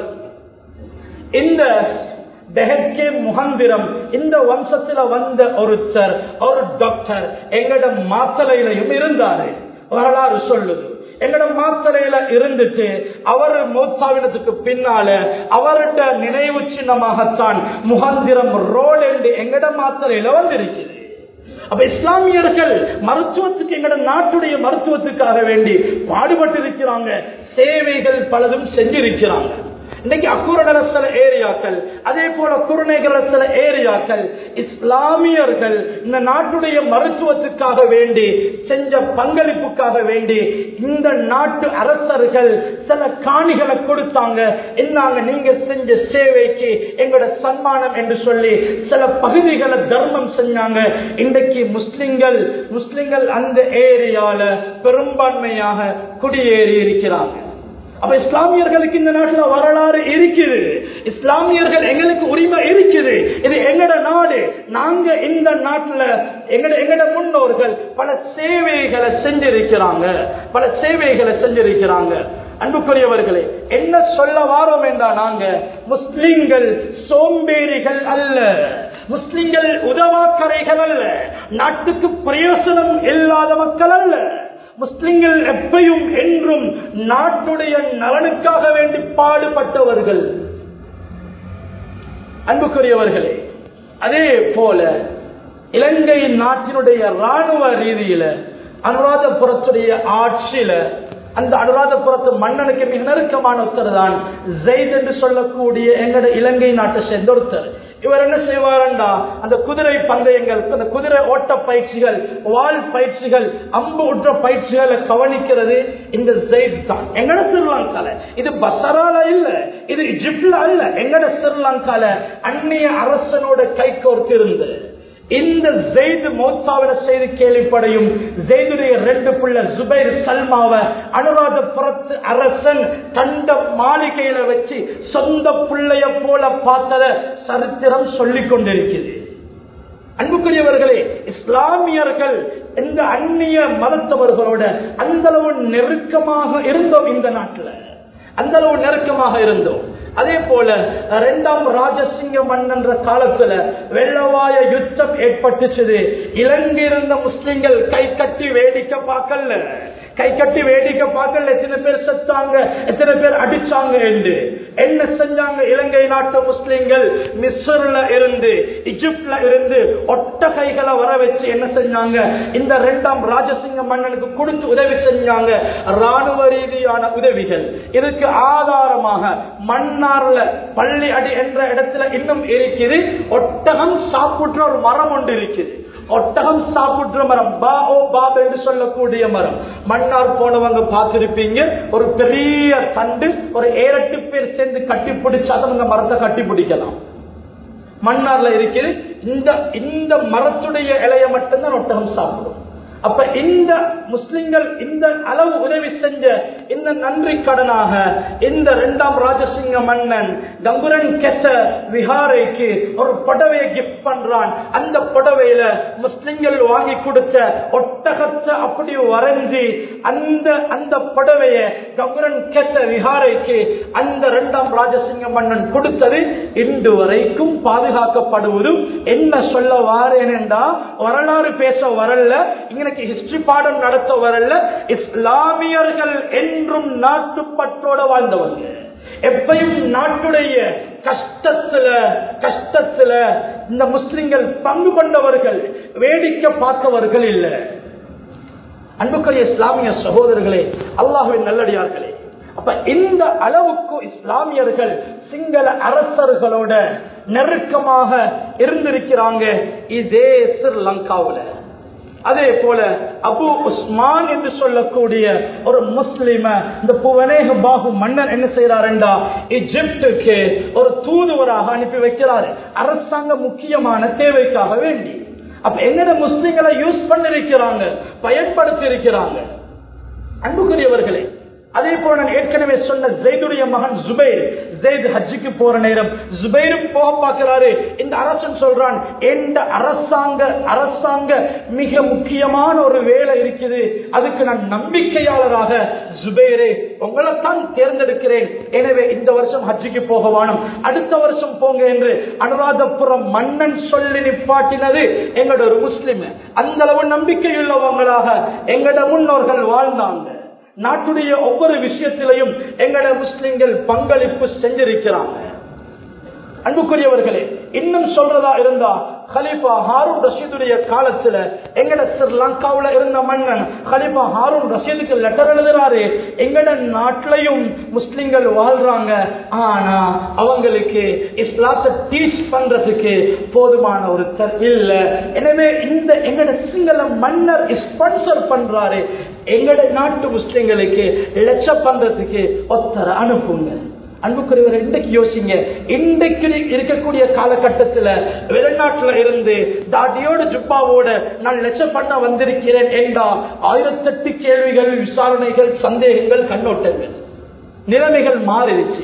இந்த பெஹக்கே முகந்திரம் இந்த வம்சத்துல வந்த ஒருத்தர் ஒரு டாக்டர் எங்கட மாத்தலையிலையும் இருந்தாரு வரலாறு சொல்லுது எங்கட மாத்தலையில இருந்துட்டு அவர் மூத்தாவினத்துக்கு பின்னால அவர்கிட்ட நினைவு சின்னமாகத்தான் முகந்திரம் ரோல் என்று எங்கட மாத்தலையில வந்திருக்குது அப்ப இஸ்லாமியர்கள் மருத்துவத்துக்கு எங்கட நாட்டுடைய மருத்துவத்துக்காக வேண்டி பாடுபட்டு இருக்கிறாங்க சேவைகள் பலதும் செஞ்சிருக்கிறாங்க இன்னைக்கு அக்குரணர சில ஏரியாக்கள் அதே போல குருணைகள சில ஏரியாக்கள் இஸ்லாமியர்கள் இந்த நாட்டுடைய மருத்துவத்துக்காக வேண்டி செஞ்ச பங்களிப்புக்காக வேண்டி இந்த நாட்டு அரசர்கள் சில காணிகளை கொடுத்தாங்க என்னாங்க நீங்க செஞ்ச சேவைக்கு எங்களோட சன்மானம் என்று சொல்லி சில பகுதிகளை தர்மம் செஞ்சாங்க இன்றைக்கு முஸ்லிம்கள் முஸ்லிம்கள் அந்த ஏரியால பெரும்பான்மையாக குடியேறி இருக்கிறாங்க அப்ப இஸ்லாமியர்களுக்கு இந்த நாட்டுல வரலாறு இருக்குது இஸ்லாமியர்கள் எங்களுக்கு உரிமை இருக்குது இது எங்கட நாடு நாங்க இந்த நாட்டுல எங்கட எங்கட முன்னோர்கள் பல சேவைகளை செஞ்சிருக்கிறாங்க பல சேவைகளை செஞ்சிருக்கிறாங்க அன்புக்குரியவர்களே என்ன சொல்ல வாரோம் என்றா நாங்க முஸ்லிம்கள் சோம்பேறிகள் அல்ல முஸ்லிம்கள் உதவாக்கரைகள் அல்ல நாட்டுக்கு பிரயோசனம் இல்லாத மக்கள் அல்ல முஸ்லிம்கள் எப்பையும் என்றும் நாட்டுடைய நலனுக்காக வேண்டி பாடுபட்டவர்கள் அன்புக்குரியவர்களே அதே போல இலங்கை நாட்டினுடைய ராணுவ ரீதியில அனுராதபுரத்துடைய ஆட்சியில அந்த அனுராதபுரத்து மன்னனுக்கு மிக நெருக்கமான ஒருத்தர் தான் ஜெயித் என்று சொல்லக்கூடிய எங்கட இலங்கை நாட்டை சேர்ந்த ஒருத்தர் இவர் என்ன செய்வாரண்டா அந்த குதிரை பந்தயங்கள் அந்த குதிரை ஓட்ட பயிற்சிகள் வால் பயிற்சிகள் அம்பு உற்ற பயிற்சிகளை கவனிக்கிறது இந்த ஜெயித் தான் எங்கட ஸ்ரீலங்கால இது பசரால இல்ல இது இஜிப்ட்ல அல்ல எங்கட ஸ்ரீலங்கால அந்நிய அரசனோட கை கோர்த்து இருந்தது இந்த ஜெயிது மோத்தாவின செய்தி கேள்விப்படையும் ஜெயிதுடைய ரெண்டு பிள்ளை ஜுபைர் சல்மாவ அனுராதபுரத்து அரசன் கண்ட மாளிகையில வச்சு சொந்த பிள்ளைய போல பார்த்தத சரித்திரம் சொல்லிக் கொண்டிருக்கிறது அன்புக்குரியவர்களே இஸ்லாமியர்கள் இந்த அந்நிய மதத்தவர்களோட அந்த அளவு நெருக்கமாக இருந்தோம் இந்த நாட்டில் அந்த அளவு நெருக்கமாக இருந்தோம் அதே போல இரண்டாம் ராஜசிங்க மன்னன்ற காலத்துல வெள்ளவாய யுத்தம் ஏற்பட்டுச்சு இலங்கை இருந்த முஸ்லிம்கள் கை கட்டி வேடிக்கை பார்க்கல கை கட்டி வேடிக்கை பார்க்கல எத்தனை பேர் செத்தாங்க எத்தனை பேர் அடிச்சாங்க என்று என்ன செஞ்சாங்க இலங்கை நாட்டு முஸ்லிம்கள் மிஸ்ர்ல இருந்து இஜிப்ட்ல இருந்து ஒட்ட கைகளை வர வச்சு என்ன செஞ்சாங்க இந்த இரண்டாம் ராஜசிங்க மன்னனுக்கு கொடுத்து உதவி செஞ்சாங்க ராணுவ ரீதியான உதவிகள் இதுக்கு ஆதாரமாக மன்னார்ல பள்ளி அடி என்ற இடத்துல இன்னும் இருக்குது ஒட்டகம் சாப்பிடுற ஒரு மரம் ஒன்று இருக்குது ஒட்டகம் சாப்பிடுற மரம் பா ஓ பாப் என்று சொல்லக்கூடிய மரம் மன்னார் போனவங்க பார்த்திருப்பீங்க ஒரு பெரிய தண்டு ஒரு ஏழெட்டு பேர் சேர்ந்து கட்டி பிடிச்சு அவங்க மரத்தை கட்டி பிடிக்கலாம் மன்னார்ல இருக்குது இந்த இந்த மரத்துடைய இலைய மட்டும்தான் ஒட்டகம் சாப்பிடும் அப்ப இந்த முஸ்லிம்கள் இந்த அளவு உதவி செஞ்ச இந்த நன்றி கடனாக இந்த இரண்டாம் ராஜசிங்க மன்னன் கங்குரன் கெட்ட விஹாரைக்கு ஒரு புடவையை கிஃப்ட் பண்றான் அந்த புடவையில முஸ்லிம்கள் வாங்கி கொடுத்த ஒட்டகத்தை அப்படி வரைஞ்சி அந்த அந்த புடவைய கங்குரன் கெட்ட விஹாரைக்கு அந்த இரண்டாம் ராஜசிங்க மன்னன் கொடுத்தது இன்று வரைக்கும் பாதுகாக்கப்படுவதும் என்ன சொல்ல வாரேன் என்றா வரலாறு பேச வரல இங்க எனக்கு ஹிஸ்டரி பாடம் நடத்த வரல இஸ்லாமியர்கள் என்றும் நாட்டுப்பற்றோட வாழ்ந்தவங்க எப்பையும் நாட்டுடைய கஷ்டத்துல கஷ்டத்துல இந்த முஸ்லிம்கள் பங்கு கொண்டவர்கள் வேடிக்கை பார்த்தவர்கள் இல்லை அன்புக்குரிய இஸ்லாமிய சகோதரர்களே அல்லாஹுவின் நல்லடியார்களே அப்ப இந்த அளவுக்கு இஸ்லாமியர்கள் சிங்கள அரசர்களோட நெருக்கமாக இருந்திருக்கிறாங்க இதே ஸ்ரீலங்காவில் அதே போல அபு உஸ்மான் என்று சொல்லக்கூடிய ஒரு முஸ்லிம இந்த புவனேக பாகு மன்னர் என்ன செய்யறாருண்டா இஜிப்டுக்கு ஒரு தூதுவராக அனுப்பி வைக்கிறாரு அரசாங்க முக்கியமான தேவைக்காக வேண்டி அப்ப எங்கட முஸ்லிம்களை யூஸ் பண்ணிருக்கிறாங்க பயன்படுத்தி இருக்கிறாங்க அன்புக்குரியவர்களே அதே போல நான் ஏற்கனவே சொன்ன ஜெய்துடைய மகன் ஜுபைர் ஜெயித் ஹஜ்ஜுக்கு போற நேரம் ஜுபைரும் போக பார்க்கிறாரு இந்த அரசன் சொல்றான் எந்த அரசாங்க அரசாங்க மிக முக்கியமான ஒரு வேலை இருக்குது அதுக்கு நான் நம்பிக்கையாளராக ஜுபைரே உங்களைத்தான் தேர்ந்தெடுக்கிறேன் எனவே இந்த வருஷம் ஹஜ்ஜுக்கு போக வேணும் அடுத்த வருஷம் போங்க என்று அனுராதபுரம் மன்னன் சொல்லி நிப்பாட்டினது எங்களோட ஒரு முஸ்லிம் அந்த அளவு நம்பிக்கையுள்ளவங்களாக எங்களோட முன்னோர்கள் வாழ்ந்தாங்க நாட்டுடைய ஒவ்வொரு விஷயத்திலையும் எங்கட முஸ்லிம்கள் பங்களிப்பு செஞ்சிருக்கிறாங்க அன்புக்குரியவர்களே இன்னும் சொல்றதா இருந்தா ஹலிஃபா ஹாரூன் ரஷீதுடைய காலத்துல எங்கட ஸ்ரீலங்காவுல இருந்த மன்னன் ஹலிஃபா ஹாரூன் ரஷீதுக்கு லெட்டர் எழுதுறாரு எங்கட நாட்டிலையும் முஸ்லிம்கள் வாழ்றாங்க ஆனா அவங்களுக்கு இஸ்லாத்தை டீச் பண்றதுக்கு போதுமான ஒரு இல்ல எனவே இந்த எங்கட சிங்கள மன்னர் ஸ்பான்சர் பண்றாரு எங்கட நாட்டு முஸ்லிம்களுக்கு லட்ச பண்றதுக்கு ஒத்தர அனுப்புங்க அன்புக்குரியவர் இன்றைக்கு யோசிங்க இன்றைக்கு இருக்கக்கூடிய காலகட்டத்தில் வெளிநாட்டுல இருந்து தாடியோட ஜுப்பாவோட நான் லட்ச பண்ண வந்திருக்கிறேன் என்றா ஆயிரத்தெட்டு கேள்விகள் விசாரணைகள் சந்தேகங்கள் கண்ணோட்டங்கள் நிலைமைகள் மாறிடுச்சு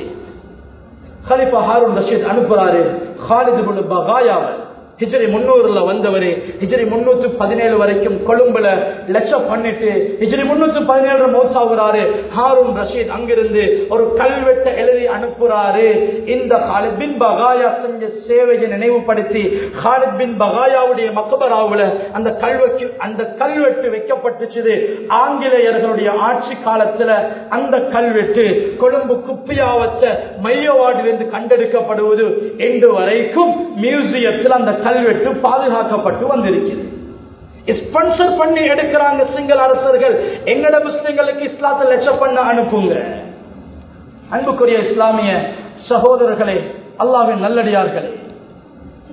ஹலிஃபா ஹாரூன் ரஷீத் அனுப்புறாரு ஹாலிது பகாயாவை ஹிஜரி முன்னூறுல வந்தவரு ஹிஜரி முன்னூத்தி பதினேழு வரைக்கும் கொழும்புல லட்சம் பண்ணிட்டு ஹிஜரி முன்னூத்தி பதினேழு மோசாவுறாரு ஹாரூன் ரஷீத் அங்கிருந்து ஒரு கல்வெட்ட எழுதி அனுப்புறாரு இந்த ஹாலித் பின் பகாயா செஞ்ச சேவையை நினைவுபடுத்தி ஹாலித் பின் பகாயாவுடைய மக்கபராவுல அந்த கல்வெட்டு அந்த கல்வெட்டு வைக்கப்பட்டுச்சு ஆங்கிலேயர்களுடைய ஆட்சி காலத்துல அந்த கல்வெட்டு கொழும்பு குப்பியாவத்த மையவாடிலிருந்து கண்டெடுக்கப்படுவது என்று வரைக்கும் மியூசியத்தில் அந்த கல்வெட்டு பாதுகாக்கப்பட்டு வந்திருக்கிறது ஸ்பான்சர் பண்ணி எடுக்கிறாங்க சிங்கள அரசர்கள் எங்கட முஸ்லிம்களுக்கு இஸ்லாத்தை லட்ச பண்ண அனுப்புங்க அன்புக்குரிய இஸ்லாமிய சகோதரர்களே அல்லாவின் நல்லடியார்களே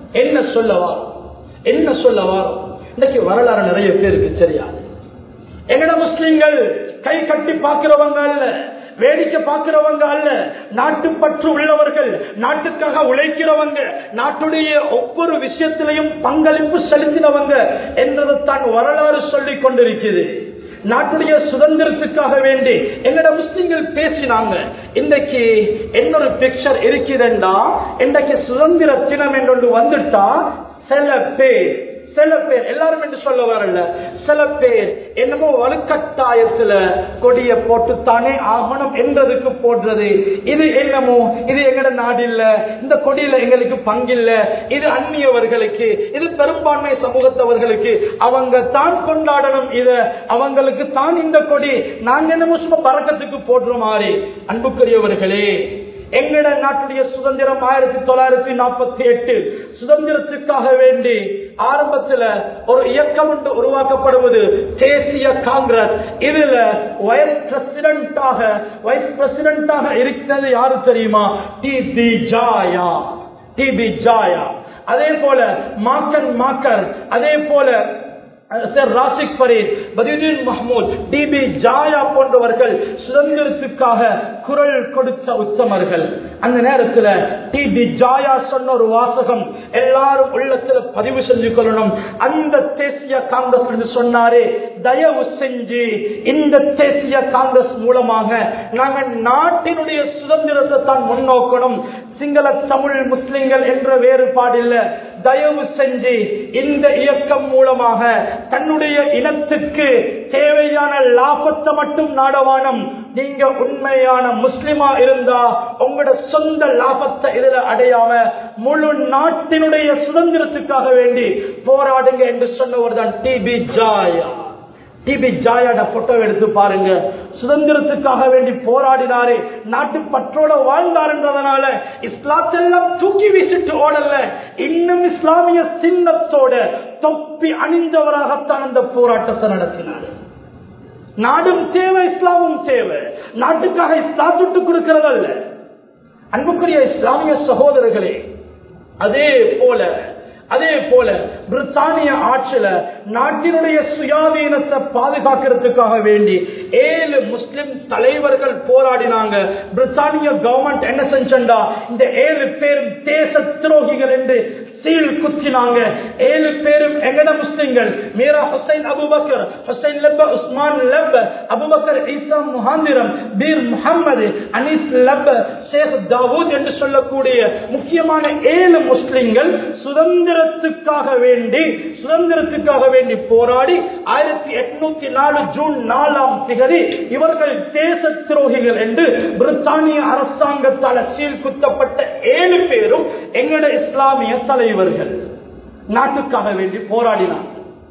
என்ன சொல்லவா என்ன சொல்லவா இன்னைக்கு வரலாறு நிறைய பேருக்கு தெரியாது எங்கட முஸ்லிம்கள் கை கட்டி பார்க்கிறவங்க அல்ல வேடிக்கை பார்க்கிறவங்க அல்ல நாட்டுப்பற்று உள்ளவர்கள் நாட்டுக்காக உழைக்கிறவங்க நாட்டுடைய ஒவ்வொரு விஷயத்திலையும் பங்களிப்பு செலுத்தினவங்க என்றது தான் வரலாறு சொல்லிக் கொண்டிருக்கிறது நாட்டுடைய சுதந்திரத்துக்காக வேண்டி எங்கட முஸ்லிம்கள் பேசினாங்க இன்றைக்கு என்னொரு பிக்சர் இருக்குதுண்டா இன்றைக்கு சுதந்திர தினம் என்று வந்துட்டா சில பேர் சில பேர் எல்லாரும் என்று சொல்ல வரல சில பேர் என்னமோ வலுக்கட்டாயத்துல கொடிய போட்டுத்தானே ஆகணும் என்றதுக்கு போடுறது இது என்னமோ இது எங்கட நாடு இல்ல இந்த கொடியில எங்களுக்கு பங்கில்ல இது அந்நியவர்களுக்கு இது பெரும்பான்மை சமூகத்தவர்களுக்கு அவங்க தான் கொண்டாடணும் இத அவங்களுக்கு தான் இந்த கொடி நாங்க என்னமோ சும்மா பறக்கத்துக்கு போடுற மாதிரி அன்புக்குரியவர்களே எங்கட நாட்டுடைய சுதந்திரம் ஆயிரத்தி தொள்ளாயிரத்தி நாற்பத்தி எட்டு சுதந்திரத்துக்காக வேண்டி ஆரம்பத்துல ஒரு இயக்கம் ஒன்று உருவாக்கப்படுவது தேசிய காங்கிரஸ் இதுல வைஸ் பிரசிடண்டாக வைஸ் பிரசிடண்டாக இருக்கிறது யாரு தெரியுமா T B Jaya T B Jaya அதே போல மாக்கன் மாக்கர் அதே போல சர் ராசிக் பரீத் பதியுதீன் மஹமூத் டிபி ஜாயா போன்றவர்கள் சுதந்திரத்துக்காக குரல் கொடுத்த உத்தமர்கள் அந்த நேரத்தில் டிபி ஜாயா சொன்ன ஒரு வாசகம் எல்லாரும் உள்ளத்துல பதிவு செஞ்சு கொள்ளணும் அந்த தேசிய காங்கிரஸ் என்று சொன்னாரே தயவு செஞ்சு இந்த தேசிய காங்கிரஸ் மூலமாக நாங்கள் நாட்டினுடைய சுதந்திரத்தை தான் முன்னோக்கணும் சிங்கள தமிழ் முஸ்லிம்கள் என்ற வேறுபாடு இல்ல தயவு செஞ்சு இந்த இயக்கம் மூலமாக தன்னுடைய இனத்துக்கு தேவையான லாபத்தை மட்டும் நாடவானம் நீங்க உண்மையான முஸ்லிமா இருந்தா உங்களோட சொந்த லாபத்தை இதுல அடையாம முழு நாட்டினுடைய சுதந்திரத்துக்காக வேண்டி போராடுங்க என்று சொன்னவர் தான் டிபி ஜாயா டிபி ஜாயாட போட்டோ எடுத்து பாருங்க சுதந்திரத்துக்காக வேண்டி போராடினாரே நாட்டு பற்றோட வாழ்ந்தார் என்றதனால இஸ்லாத்தெல்லாம் தூக்கி வீசிட்டு ஓடல இன்னும் இஸ்லாமிய சின்னத்தோட தொப்பி அணிந்தவராகத்தான் அந்த போராட்டத்தை நடத்தினார் நாடும் தேவை இஸ்லாமும் தேவை நாட்டுக்காக இஸ்லாத்துட்டு கொடுக்கிறதல்ல அன்புக்குரிய இஸ்லாமிய சகோதரர்களே அதே போல அதே போல பிரித்தானிய ஆட்சியில நாட்டினுடைய சுயாதீனத்தை பாதுகாக்கிறதுக்காக வேண்டி ஏழு முஸ்லிம் தலைவர்கள் போராடினாங்க பிரித்தானிய கவர்மெண்ட் என்ன செஞ்சா இந்த ஏழு பேரும் தேச துரோகிகள் என்று சீல் குத்தினாங்க ஏழு பேரும் எங்கட முஸ்லிம்கள் மீரா ஹுசைன் அபுபக்கர் ஹுசைன் லெப்ப உஸ்மான் லெப்ப அபுபக்கர் ஈசா முஹாந்திரம் பீர் முகமது அனீஸ் லெப்ப ஷேக் தாவூத் என்று சொல்லக்கூடிய முக்கியமான ஏழு முஸ்லிம்கள் சுதந்திரத்துக்காக வேண்டி சுதந்திரத்துக்காக வேண்டி போராடி ஆயிரத்தி எட்நூத்தி நாலு ஜூன் நாலாம் திகதி இவர்கள் தேச துரோகிகள் என்று பிரித்தானிய அரசாங்கத்தால் சீல் குத்தப்பட்ட ஏழு பேரும் எங்கட இஸ்லாமிய தலைவர்கள் நாட்டுக்காக வேண்டி போராடினார்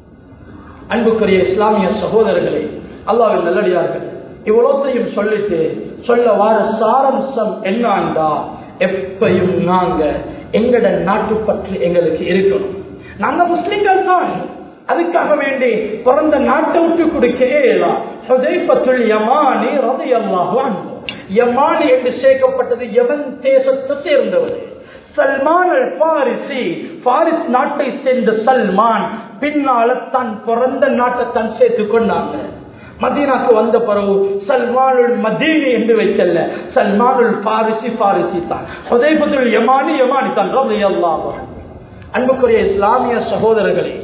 அன்புக்குரிய இஸ்லாமிய சகோதரர்களே அல்லாவின் நல்லடியார்கள் இவ்வளோத்தையும் சொல்லிட்டு சொல்ல வார சாரம்சம் என்னண்டா எப்பையும் நாங்க எங்கட நாட்டு பற்றி எங்களுக்கு இருக்கணும் நாங்க முஸ்லிம்கள் தான் அதுக்காக வேண்டி பிறந்த நாட்டை விட்டு கொடுக்க இயலாம் ஹுதைஃபத்துல் யமானி ரலியல்லாஹு அன்ஹு யமானி என்று சேர்க்கப்பட்டது எவன் தேசத்தை சேர்ந்தவர் சல்மான் அல் பாரிசி பாரிஸ் நாட்டை சேர்ந்த சல்மான் பின்னால தன் பிறந்த நாட்டை தான் சேர்த்துக் கொண்டாங்க மதீனாக்கு வந்த பிறகு சல்மானுல் மதீனி என்று வைக்கல சல்மானுல் பாரிசி பாரிசி தான் ஹுதைபத்துல் யமானி யமானி தான் ரலியல்லாஹு அன்ஹு அன்புக்குரிய இஸ்லாமிய சகோதரர்களே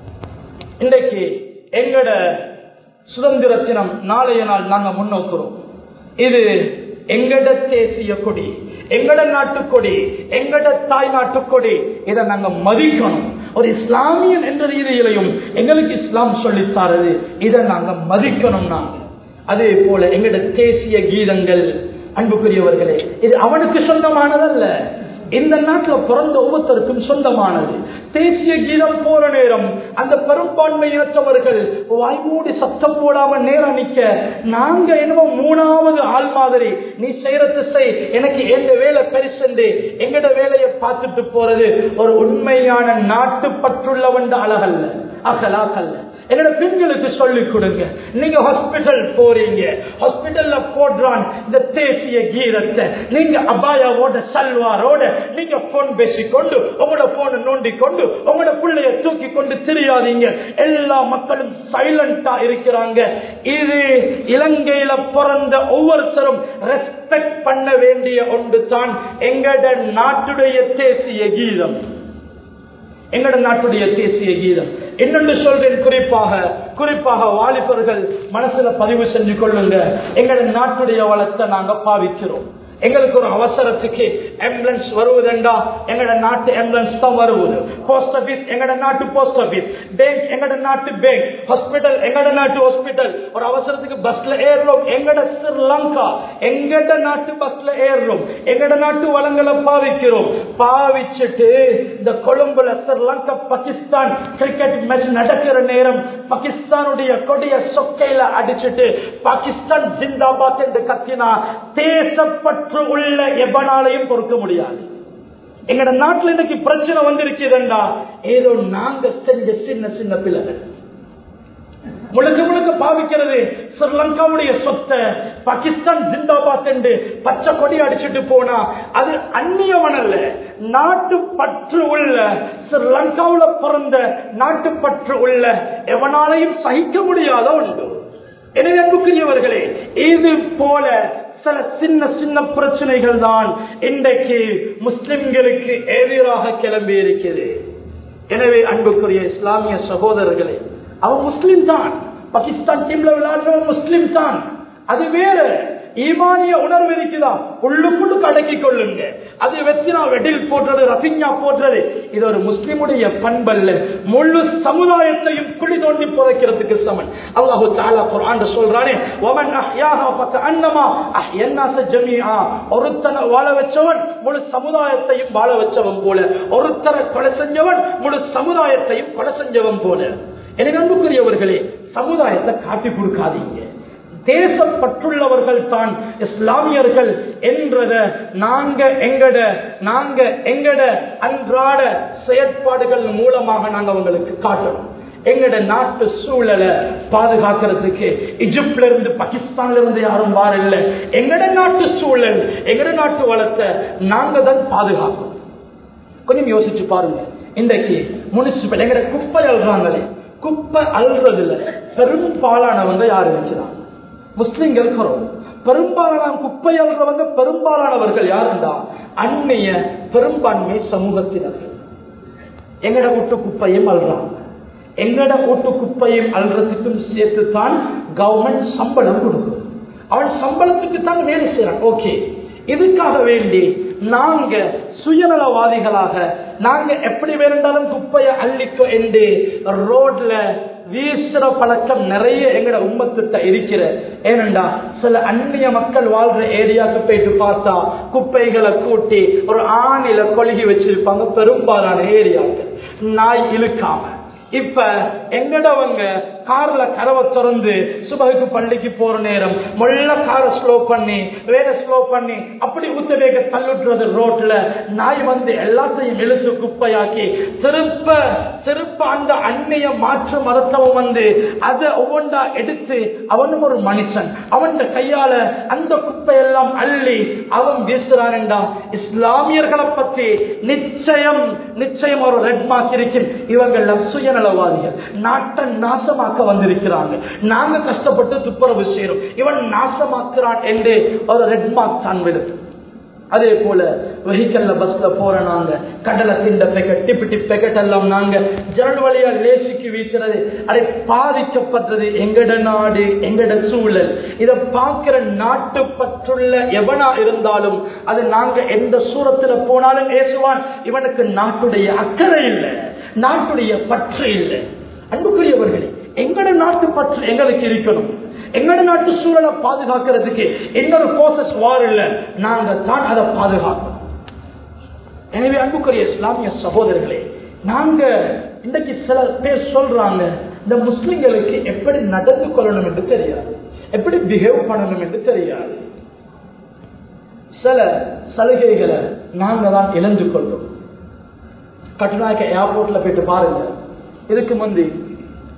இன்றைக்கு எங்கட சுதந்திர தினம் நாளைய நாள் நாங்க முன்னோக்குறோம் இது எங்கட தேசிய கொடி எங்கட நாட்டு கொடி எங்கட தாய் நாட்டு கொடி இதை நாங்க மதிக்கணும் ஒரு இஸ்லாமியன் என்ற ரீதியிலையும் எங்களுக்கு இஸ்லாம் சொல்லித்தாரது இதை நாங்க மதிக்கணும் நாங்க அதே போல எங்கட தேசிய கீதங்கள் அன்புக்குரியவர்களே இது அவனுக்கு சொந்தமானதல்ல இந்த நாட்டில் பிறந்த ஒவ்வொருத்தருக்கும் சொந்தமானது தேசிய கீதம் போற நேரம் அந்த பெரும்பான்மை இனத்தவர்கள் வாய்மூடி சத்தம் போடாம நேரம் நிக்க நாங்க என்னமோ மூணாவது ஆள் மாதிரி நீ செய்யறது செய் எனக்கு எந்த வேலை பெருசென்று எங்கட வேலையை பார்த்துட்டு போறது ஒரு உண்மையான நாட்டு பற்றுள்ளவன் அழகல்ல அகலாக்கல்ல எங்களோட பெண்களுக்கு சொல்லிக் கொடுங்க நீங்க ஹாஸ்பிட்டல் போறீங்க ஹாஸ்பிட்டல்ல போடுறான் இந்த தேசிய கீதத்தை நீங்க அபாயாவோட சல்வாரோட நீங்க போன் பேசிக்கொண்டு உங்களோட போனை நோண்டி கொண்டு உங்களோட பிள்ளைய தூக்கி கொண்டு தெரியாதீங்க எல்லா மக்களும் சைலண்டா இருக்கிறாங்க இது இலங்கையில பிறந்த ஒவ்வொருத்தரும் ரெஸ்பெக்ட் பண்ண வேண்டிய ஒன்று தான் எங்கட நாட்டுடைய தேசிய கீதம் எங்கட நாட்டுடைய தேசிய கீதம் என்னென்று சொல்றேன் குறிப்பாக குறிப்பாக வாலிபர்கள் மனசுல பதிவு செஞ்சு கொள்ளுங்க எங்கட நாட்டுடைய வளத்தை நாங்க பாவிக்கிறோம் எங்களுக்கு ஒரு அவசரத்துக்கு ஆம்புலன்ஸ் வருவதுண்டா எங்கட நாட்டு ஆம்புலன்ஸ் தான் வருவது போஸ்ட் ஆபீஸ் எங்கட நாட்டு போஸ்ட் ஆபீஸ் பேங்க் எங்கட நாட்டு பேங்க் ஹாஸ்பிட்டல் எங்கட நாட்டு ஹாஸ்பிட்டல் ஒரு அவசரத்துக்கு பஸ்ல ஏறுறோம் எங்கட ஸ்ரீலங்கா எங்கட நாட்டு பஸ்ல ஏறுறோம் எங்கட நாட்டு வளங்களை பாவிக்கிறோம் பாவிச்சுட்டு இந்த கொழும்புல ஸ்ரீலங்கா பாகிஸ்தான் கிரிக்கெட் மேட்ச் நடக்கிற நேரம் பாகிஸ்தானுடைய கொடிய சொக்கையில அடிச்சுட்டு பாகிஸ்தான் ஜிந்தாபாத் என்று கத்தினா தேசப்பற்று உள்ள எவனாலையும் பொறுக்க முடியாது எங்கட நாட்டுல இன்னைக்கு பிரச்சனை வந்திருக்கிறதுண்டா ஏதோ நாங்க செஞ்ச சின்ன சின்ன பிள்ளைகள் முழுக்க முழுக்க பாவிக்கிறது ஸ்ரீலங்காவுடைய சொத்தை பாகிஸ்தான் ஜிந்தாபாத் என்று பச்சை கொடி அடிச்சுட்டு போனா அது அந்நியவன் அல்ல நாட்டு பற்று உள்ள ஸ்ரீலங்காவுல பிறந்த நாட்டு பற்று உள்ள எவனாலையும் சகிக்க முடியாத ஒன்று எனவே அன்புக்குரியவர்களே இது போல சில சின்ன சின்ன பிரச்சனைகள் தான் இன்றைக்கு முஸ்லிம்களுக்கு எதிராக கிளம்பி இருக்கிறது எனவே அன்புக்குரிய இஸ்லாமிய சகோதரர்களே அவன் முஸ்லிம் தான் பாகிஸ்தான் டீம்ல விளையாடுறவன் முஸ்லிம் தான் அது வேற ஈமானிய உணர்வு இருக்குதா உள்ளுக்குள்ளுக்கு அடக்கிக் கொள்ளுங்க அது வெத்தினா வெடில் போடுறது ரபிஞ்சா போடுறது இது ஒரு முஸ்லிமுடைய பண்பல்ல முழு சமுதாயத்தையும் குழி தோண்டி புதைக்கிறதுக்கு சமன் அல்லாஹு தாலா குர்ஆன் சொல்றானே ஒமன் அஹ்யாஹா பக்க அன்னமா அஹ்யன்னாஸ ஜமீஆ ஒருத்தனை வாழ வச்சவன் முழு சமுதாயத்தையும் வாழ வச்சவன் போல ஒருத்தரை கொலை செஞ்சவன் முழு சமுதாயத்தையும் கொலை செஞ்சவன் போல எனக்கு அன்புக்குரியவர்களே சமுதாயத்தை காட்டி கொடுக்காதீங்க தேசப்பற்றுள்ளவர்கள் தான் இஸ்லாமியர்கள் என்றத நாங்க எங்கட நாங்க எங்கட அன்றாட செயற்பாடுகள் மூலமாக நாங்க அவங்களுக்கு காட்டணும் எங்கட நாட்டு சூழலை பாதுகாக்கிறதுக்கு இஜிப்ட்ல இருந்து பாகிஸ்தான்ல இருந்து யாரும் வாரல்ல எங்கட நாட்டு சூழல் எங்கட நாட்டு வளத்தை நாங்க தான் பாதுகாக்கணும் கொஞ்சம் யோசிச்சு பாருங்க இன்றைக்கு முனிசிபல் எங்கட குப்பை அல்றாங்களே குப்பை அல்றதுல பெரும்பாலானவங்க யாரு வச்சுதான் முஸ்லிம்கள் குறவு பெரும்பாலான குப்பை அல்றவங்க பெரும்பாலானவர்கள் யாருண்டா அந்நிய பெரும்பான்மை சமூகத்தினர்கள் எங்கட வீட்டு குப்பையும் அல்றாங்க எங்கட வீட்டு குப்பையும் அல்றதுக்கும் சேர்த்து தான் கவர்மெண்ட் சம்பளம் கொடுக்கும் அவன் சம்பளத்துக்கு தான் வேலை செய்யறான் ஓகே இதுக்காக வேண்டி நாங்க சுயநலவாதிகளாக நாங்க எப்படி வேண்டாலும் குப்பையை அள்ளிக்கோ என்று ரோட்ல வீசுற பழக்கம் நிறைய எங்கட உம்மத்திட்ட இருக்கிற ஏனண்டா சில அந்நிய மக்கள் வாழ்ற ஏரியாவுக்கு போயிட்டு பார்த்தா குப்பைகளை கூட்டி ஒரு ஆணில கொழுகி வச்சிருப்பாங்க பெரும்பாலான ஏரியாவுக்கு நாய் இழுக்காம இப்ப எங்கடவங்க கார்ல கதவை திறந்து சுபகுக்கு பள்ளிக்கு போற நேரம் முள்ள காரை ஸ்லோ பண்ணி வேற ஸ்லோ பண்ணி அப்படி உத்தவேக தள்ளுட்டுறது ரோட்ல நாய் வந்து எல்லாத்தையும் இழுத்து குப்பையாக்கி திருப்ப திருப்ப அந்த அந்நிய மாற்று மருத்துவம் வந்து அதை ஒவ்வொன்றா எடுத்து அவனும் ஒரு மனுஷன் அவன் கையால அந்த குப்பையெல்லாம் அள்ளி அவன் வீசுறான்டா இஸ்லாமியர்களை பத்தி நிச்சயம் நிச்சயம் ஒரு ரெட் மார்க் இருக்கு இவங்க சுயநலவாதிகள் நாட்டை நாசமாக்க வந்திருக்கிறாங்க நாங்க கஷ்டப்பட்டு துப்புரவு செய்யறோம் இவன் நாசமாக்குறான் என்று ஒரு ரெட் மார்க் தான் விடுது அதே போல வெஹிக்கல்ல பஸ்ல போற நாங்க கடலை திண்ட பேக்கெட் டிப்பு டிப் பேக்கெட் எல்லாம் நாங்க ஜனல் வழியா லேசிக்கு வீசுறது அதை பாதிக்கப்பட்டது எங்கட நாடு எங்கட சூழல் இதை பார்க்கிற நாட்டு பற்றுள்ள எவனா இருந்தாலும் அது நாங்க எந்த சூரத்துல போனாலும் ஏசுவான் இவனுக்கு நாட்டுடைய அக்கறை இல்லை நாட்டுடைய பற்று இல்லை அன்புக்குரியவர்களே எங்கட நாட்டு பற்று எங்களுக்கு இருக்கணும் எங்கட நாட்டு சூழலை பாதுகாக்கிறதுக்கு இன்னொரு கோசஸ் வார் இல்ல நாங்க தான் அதை பாதுகாக்கணும் எனவே அன்புக்குரிய இஸ்லாமிய சகோதரர்களே நாங்க இன்றைக்கு சில பேர் சொல்றாங்க இந்த முஸ்லிம்களுக்கு எப்படி நடந்து கொள்ளணும் என்று தெரியாது எப்படி பிஹேவ் பண்ணணும் என்று தெரியாது சில சலுகைகளை நாங்க தான் இழந்து கொள்றோம் கட்டுநாயக்க ஏர்போர்ட்ல போயிட்டு பாருங்க இதுக்கு முந்தி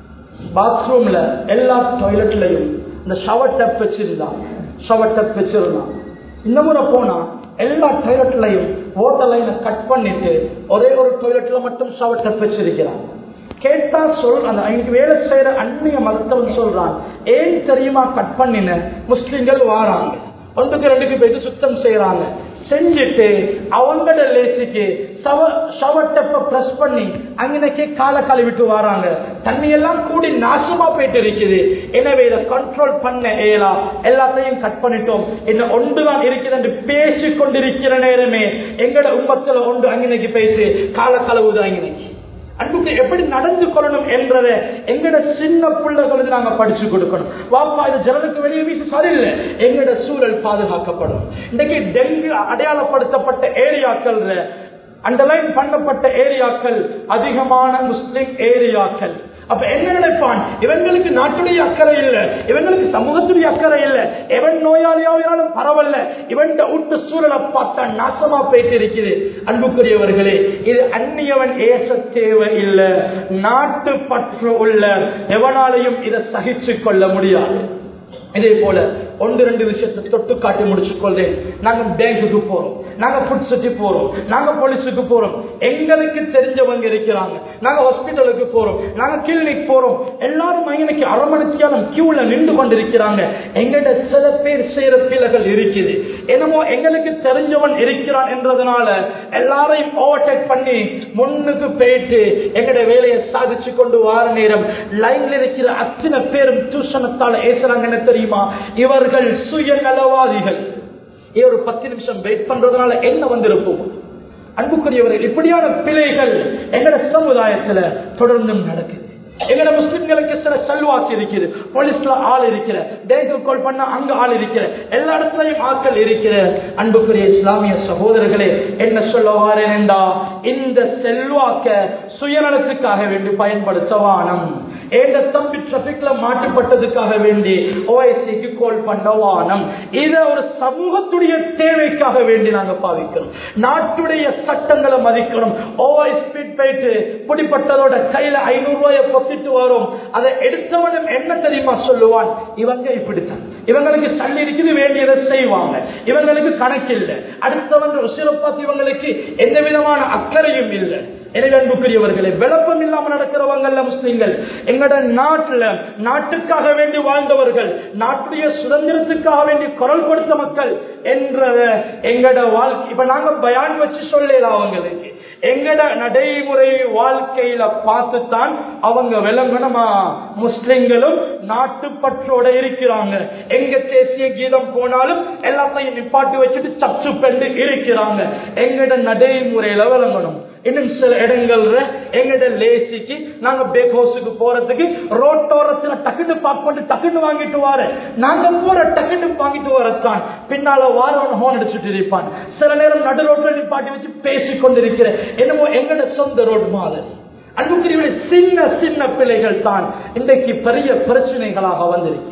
பாத்ரூம்ல எல்லா டாய்லெட்லயும் இந்த ஷவர் டப் வச்சிருந்தான் ஷவர் டப் வச்சிருந்தான் இந்த முறை போனா எல்லா டாய்லெட்லயும் ஓட்டர் லைனை கட் பண்ணிட்டு ஒரே ஒரு டாய்லெட்ல மட்டும் ஷவர் டப் வச்சிருக்கிறான் கேட்டா சொல் அந்த எனக்கு வேலை செய்யற அந்நிய மதத்தவன் சொல்றான் ஏன் தெரியுமா கட் பண்ணின முஸ்லிம்கள் வாராங்க ஒன்றுக்கு ரெண்டுக்கு போயிட்டு சுத்தம் செய்யறாங்க செஞ்சுட்டு அவங்களோட லேசிக்கு சவ ஷவட்டப்ப பிரஸ் பண்ணி அங்கனைக்கே காலை கழுவிட்டு வராங்க தண்ணி எல்லாம் கூடி நாசமா போயிட்டு இருக்குது எனவே இதை கண்ட்ரோல் பண்ண இயலா எல்லாத்தையும் கட் பண்ணிட்டோம் என்ன ஒன்றுதான் இருக்குது என்று பேசி கொண்டிருக்கிற நேரமே எங்கட உம்மத்துல ஒன்று அங்கனைக்கு பேசி காலை கழுவுது அங்கனைக்கு அன்புக்கு எப்படி நடந்து கொள்ளணும் என்றதை எங்கட சின்ன பிள்ளைகளுக்கு நாங்க படிச்சு கொடுக்கணும் வாப்பா இது ஜனலுக்கு வெளியே வீசி சரியில்லை எங்கட சூழல் பாதுகாக்கப்படும் இன்னைக்கு டெங்கு அடையாளப்படுத்தப்பட்ட ஏரியாக்கள் அண்டர்லைன் பண்ணப்பட்ட ஏரியாக்கள் அதிகமான முஸ்லிம் ஏரியாக்கள் அப்ப என்ன நினைப்பான் இவங்களுக்கு நாட்டுடைய அக்கறை இல்ல இவங்களுக்கு சமூகத்துடைய அக்கறை இல்ல எவன் நோயாளியாவினாலும் பரவாயில்ல இவன் வீட்டு சூழலை பார்த்தா நாசமா போயிட்டு இருக்குது அன்புக்குரியவர்களே இது அந்நியவன் ஏச தேவை இல்ல நாட்டு பற்று உள்ள எவனாலையும் இதை சகிச்சு கொள்ள முடியாது இதே போல ஒன்று ரெண்டு விஷயத்தை தொட்டு காட்டி முடிச்சுக் கொள்றேன் நாங்க பேங்குக்கு போறோம் நாங்க ஃபுட் சிட்டி போறோம் நாங்க போலீஸுக்கு போறோம் எங்களுக்கு தெரிஞ்சவங்க இருக்கிறாங்க நாங்க ஹாஸ்பிட்டலுக்கு போறோம் நாங்க கிளினிக் போறோம் எல்லாரும் இன்னைக்கு அரை மணித்தியாலும் கியூல நின்று கொண்டிருக்கிறாங்க எங்கள்ட சில பேர் செய்யற பிள்ளைகள் இருக்குது என்னமோ எங்களுக்கு தெரிஞ்சவன் இருக்கிறான் என்றதுனால எல்லாரையும் ஓவர்டேக் பண்ணி முன்னுக்கு போயிட்டு எங்கட வேலையை சாதிச்சு கொண்டு வார நேரம் லைன்ல இருக்கிற அத்தனை பேரும் தூஷணத்தால ஏசுறாங்கன்னு தெரியுமா இவர்கள் சுயநலவாதிகள் ஏ ஒரு பத்து நிமிஷம் வெயிட் பண்றதுனால என்ன வந்திருக்கும் அன்புக்குரியவர்கள் இப்படியான பிழைகள் எங்கட சமுதாயத்துல தொடர்ந்தும் நடக்குது எங்கட முஸ்லிம்களுக்கு சில செல்வாக்கு இருக்குது போலீஸ்ல ஆள் இருக்கிற பேங்க் கால் பண்ண அங்க ஆள் இருக்கிற எல்லா இடத்துலயும் ஆட்கள் இருக்கிற அன்புக்குரிய இஸ்லாமிய சகோதரர்களே என்ன சொல்ல வாரேன் என்றா இந்த செல்வாக்க சுயநலத்துக்காக வேண்டி பயன்படுத்த வானம் ஏண்ட தம்பி டிராபிக்ல மாட்டுப்பட்டதுக்காக வேண்டி ஓஎஸ்சிக்கு கோல் பண்ண வானம் இத ஒரு சமூகத்துடைய தேவைக்காக வேண்டி நாங்க பாவிக்கிறோம் நாட்டுடைய சட்டங்களை மதிக்கணும் ஓஎஸ் ஸ்பீட் போயிட்டு பிடிப்பட்டதோட கையில ஐநூறு ரூபாயை பொத்திட்டு வரும் அதை எடுத்தவனும் என்ன தெரியுமா சொல்லுவான் இவங்க இப்படித்தான் இவங்களுக்கு சல்லி இருக்குது வேண்டியதை செய்வாங்க இவங்களுக்கு கணக்கு இல்லை அடுத்தவங்க உசிரை பார்த்து இவங்களுக்கு எந்த விதமான அக்கறையும் இல்லை எனவே அன்புக்குரியவர்களே விளப்பம் இல்லாம நடக்கிறவங்கல்ல முஸ்லிம்கள் எங்கட நாட்டுல நாட்டுக்காக வேண்டி வாழ்ந்தவர்கள் நாட்டுடைய சுதந்திரத்துக்காக வேண்டி குரல் கொடுத்த மக்கள் என்றத எங்கட வாழ்க்கை இப்ப நாங்க பயான் வச்சு சொல்லல அவங்களுக்கு எங்கட நடைமுறை வாழ்க்கையில பார்த்துத்தான் அவங்க விளங்கணுமா முஸ்லிம்களும் நாட்டுப்பற்றோட இருக்கிறாங்க எங்க தேசிய கீதம் போனாலும் எல்லாத்தையும் நிப்பாட்டி வச்சுட்டு சச்சு பெண்டு இருக்கிறாங்க எங்கட நடைமுறையில விளங்கணும் இன்னும் சில இடங்கள்ல எங்கட லேசிக்கு நாங்க பேக் ஹவுஸுக்கு போறதுக்கு ரோட்டோரத்துல டக்குன்னு பார்க்கொண்டு டக்குன்னு வாங்கிட்டு வார நாங்க போற டக்குன்னு வாங்கிட்டு வரத்தான் பின்னால வாரவன் ஹோன் அடிச்சுட்டு இருப்பான் சில நேரம் நடு ரோட்ல நிப்பாட்டி வச்சு பேசி கொண்டிருக்கிற என்னமோ எங்கட சொந்த ரோடு மாதிரி அன்புக்குரியவர்களே சின்ன சின்ன பிள்ளைகள் தான் இன்றைக்கு பெரிய பிரச்சனைகளாக வந்திருக்கிறது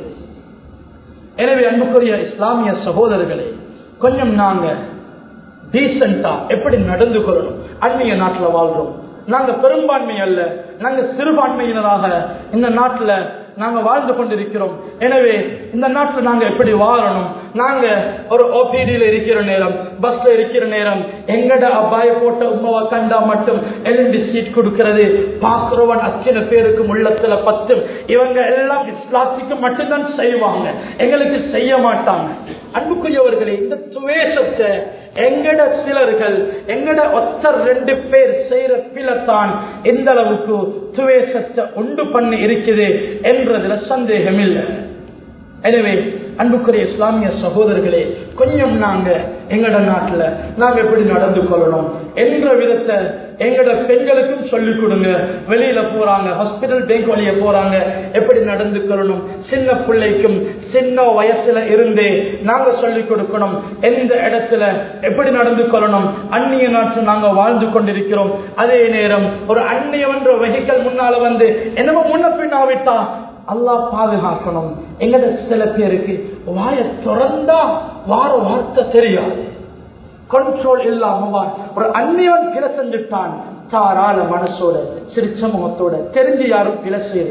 எனவே அன்புக்குரிய இஸ்லாமிய சகோதரர்களே கொஞ்சம் நாங்க டீசென்டா எப்படி நடந்து கொள்ளணும் அந்நிய நாட்டுல வாழ்றோம் நாங்க பெரும்பான்மை அல்ல நாங்க சிறுபான்மையினராக இந்த நாட்டுல நாங்க வாழ்ந்து கொண்டிருக்கிறோம் எனவே இந்த நாட்டுல நாங்க எப்படி வாழணும் நாங்க ஒரு ஓபிடியில இருக்கிற நேரம் பஸ்ல இருக்கிற நேரம் எங்கட அப்பாய போட்ட உமாவை கண்டா மட்டும் எலும்பி சீட் கொடுக்கிறது பாக்குறவன் அத்தனை பேருக்கு உள்ளத்துல பத்தும் இவங்க எல்லாம் இஸ்லாத்துக்கு மட்டும்தான் செய்வாங்க எங்களுக்கு செய்ய மாட்டாங்க அன்புக்குரியவர்களே இந்த துவேஷத்தை எங்கட சிலர்கள் எங்கட ஒத்தர் ரெண்டு பேர் செய்யற பிளத்தான் எந்த அளவுக்கு துவேஷத்தை உண்டு பண்ணி இருக்குது என்றதுல சந்தேகம் இல்லை எனவே அன்புக்குரிய இஸ்லாமிய சகோதரர்களே கொஞ்சம் நாங்க எங்கட நாட்டுல நாங்க எப்படி நடந்து கொள்ளணும் என்ற விதத்தை எங்கட பெண்களுக்கும் சொல்லிக் கொடுங்க வெளியில போறாங்க ஹாஸ்பிட்டல் பேங்க் வழிய போறாங்க எப்படி நடந்து கொள்ளணும் சின்ன பிள்ளைக்கும் சின்ன வயசுல இருந்தே நாங்க சொல்லிக் கொடுக்கணும் எந்த இடத்துல எப்படி நடந்து கொள்ளணும் அந்நிய நாட்டில் நாங்க வாழ்ந்து கொண்டிருக்கிறோம் அதே நேரம் ஒரு அந்நியவன்ற வெஹிக்கல் முன்னால வந்து என்னமோ முன்ன பின்னாவிட்டா அல்லாஹ் பாதுகாக்கணும் எங்கட சில பேருக்கு வாய திறந்தா வார வார்த்தை தெரியாது கண்ட்ரோல் இல்லாம ஒரு அந்நியவன் பிழை செஞ்சுட்டான் தாராள மனசோட சிரிச்ச முகத்தோட தெரிஞ்சு யாரும் பிழை செய்யறது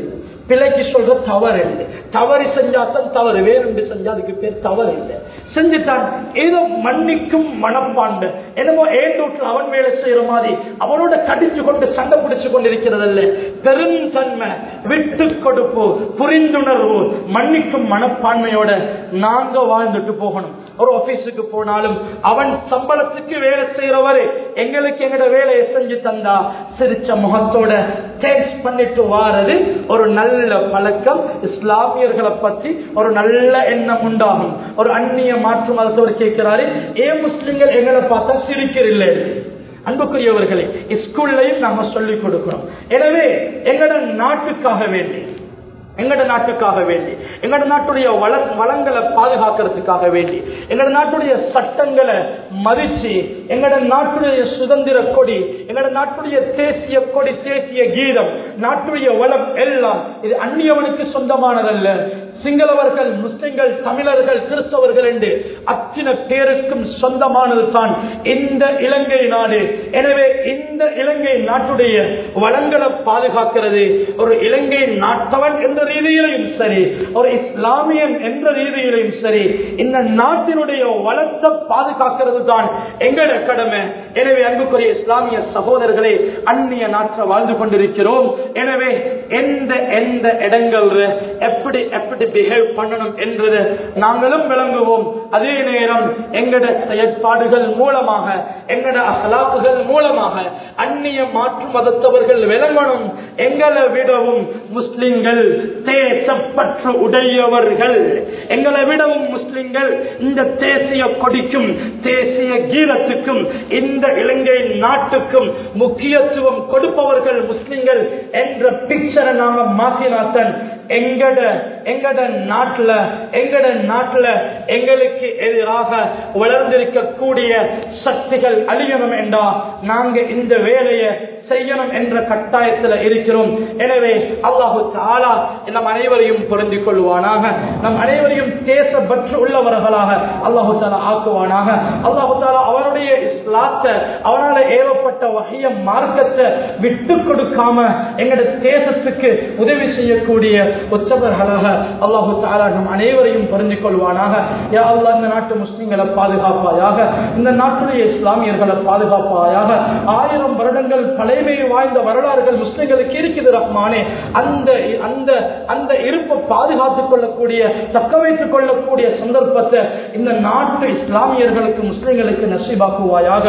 பிழைக்கு சொல்ற தவறு இல்லை தவறு செஞ்சாத்தான் தவறு வேறு செஞ்சா அதுக்கு பேர் தவறு இல்லை செஞ்சுட்டான் ஏதோ மன்னிக்கும் மனப்பாண்டு என்னமோ ஏண்டூட்டில் அவன் வேலை செய்யற மாதிரி அவனோட கடிச்சு கொண்டு சண்டை பிடிச்சு கொண்டு இருக்கிறதல்ல பெருந்தன்மை விட்டு கொடுப்பு புரிந்துணர்வு மன்னிக்கும் மனப்பான்மையோட நாங்க வாழ்ந்துட்டு போகணும் ஒரு ஆபீஸுக்கு போனாலும் அவன் சம்பளத்துக்கு வேலை செய்யறவரு எங்களுக்கு எங்கட வேலையை செஞ்சு தந்தா சிரிச்ச முகத்தோட தேங்க்ஸ் பண்ணிட்டு வாரது ஒரு நல்ல பழக்கம் இஸ்லாமியர்களை பத்தி ஒரு நல்ல எண்ணம் உண்டாகும் ஒரு அந்நிய மாற்று மதத்தவர் கேட்கிறாரு ஏன் முஸ்லிம்கள் எங்களை பார்த்தா சிரிக்கிறீர்கள் அன்புக்குரியவர்களே ஸ்கூல்லையும் நாம சொல்லிக் கொடுக்கிறோம் எனவே எங்களோட நாட்டுக்காக வேண்டி எங்கட நாட்டுக்காக வேண்டி எங்கட நாட்டுடைய வள வளங்களை பாதுகாக்கிறதுக்காக வேண்டி எங்கட நாட்டுடைய சட்டங்களை மதிச்சு எங்கட நாட்டுடைய சுதந்திர கொடி எங்கட நாட்டுடைய தேசிய கொடி தேசிய கீதம் நாட்டுடைய வளம் எல்லாம் இது அந்நியவனுக்கு சொந்தமானதல்ல சிங்களவர்கள் முஸ்லிம்கள் தமிழர்கள் கிறிஸ்தவர்கள் என்று அத்தனை பேருக்கும் சொந்தமானது தான் இந்த இலங்கை நாடு எனவே இந்த இலங்கை நாட்டுடைய வளங்களை பாதுகாக்கிறது ஒரு இலங்கை நாட்டவன் என்ற ரீதியிலையும் சரி ஒரு இஸ்லாமியன் என்ற ரீதியிலையும் சரி இந்த நாட்டினுடைய வளத்தை பாதுகாக்கிறது தான் எங்களோட கடமை எனவே அன்புக்குரிய இஸ்லாமிய சகோதரர்களே அந்நிய நாட்டில் வாழ்ந்து கொண்டிருக்கிறோம் எனவே எந்த எந்த இடங்கள்ல எப்படி எப்படி பிஹேவ் பண்ணணும் என்றது நாங்களும் விளங்குவோம் அதே நேரம் எங்கட செயற்பாடுகள் மூலமாக எங்கட அகலாக்குகள் மூலமாக அந்நிய மாற்று மதத்தவர்கள் விளங்கணும் எங்களை விடவும் முஸ்லிம்கள் தேசப்பற்று உடையவர்கள் எங்களை விடவும் முஸ்லிம்கள் இந்த தேசிய கொடிக்கும் தேசிய கீதத்துக்கும் இந்த இலங்கை நாட்டுக்கும் முக்கியத்துவம் கொடுப்பவர்கள் முஸ்லிம்கள் என்ற பிக்சரை நாம மாற்றினாத்தன் எங்கட எங்கட நாட்டுல எங்கட நாட்டுல எங்களுக்கு எதிராக வளர்ந்திருக்கக்கூடிய சக்திகள் அழியணும் என்றா நாங்க இந்த வேலையை செய்யணும் என்ற கட்டாயத்தில் இருக்கிறோம் எனவே அல்லாஹு தாலா நம் அனைவரையும் பொருந்திக் கொள்வானாக நம் அனைவரையும் தேசப்பற்று உள்ளவர்களாக அல்லாஹு தாலா ஆக்குவானாக அல்லாஹு தாலா அவருடைய இஸ்லாத்தை அவரால் ஏவப்பட்ட வகைய மார்க்கத்தை விட்டு கொடுக்காம எங்கட தேசத்துக்கு உதவி செய்யக்கூடிய உச்சவர்களாக அல்லாஹு தாலா நம் அனைவரையும் பொருந்திக் கொள்வானாக யா அல்லா இந்த நாட்டு முஸ்லிம்களை பாதுகாப்பாயாக இந்த நாட்டுடைய இஸ்லாமியர்களை பாதுகாப்பாயாக ஆயிரம் வருடங்கள் பழைமை வாய்ந்த வரலாறுகள் முஸ்லிம்களுக்கு இருக்குது ரஹ்மானே அந்த அந்த அந்த இருப்பை பாதுகாத்துக் கொள்ளக்கூடிய தக்க வைத்துக் கொள்ளக்கூடிய சந்தர்ப்பத்தை இந்த நாட்டு இஸ்லாமியர்களுக்கு முஸ்லிம்களுக்கு நசீபாக்குவாயாக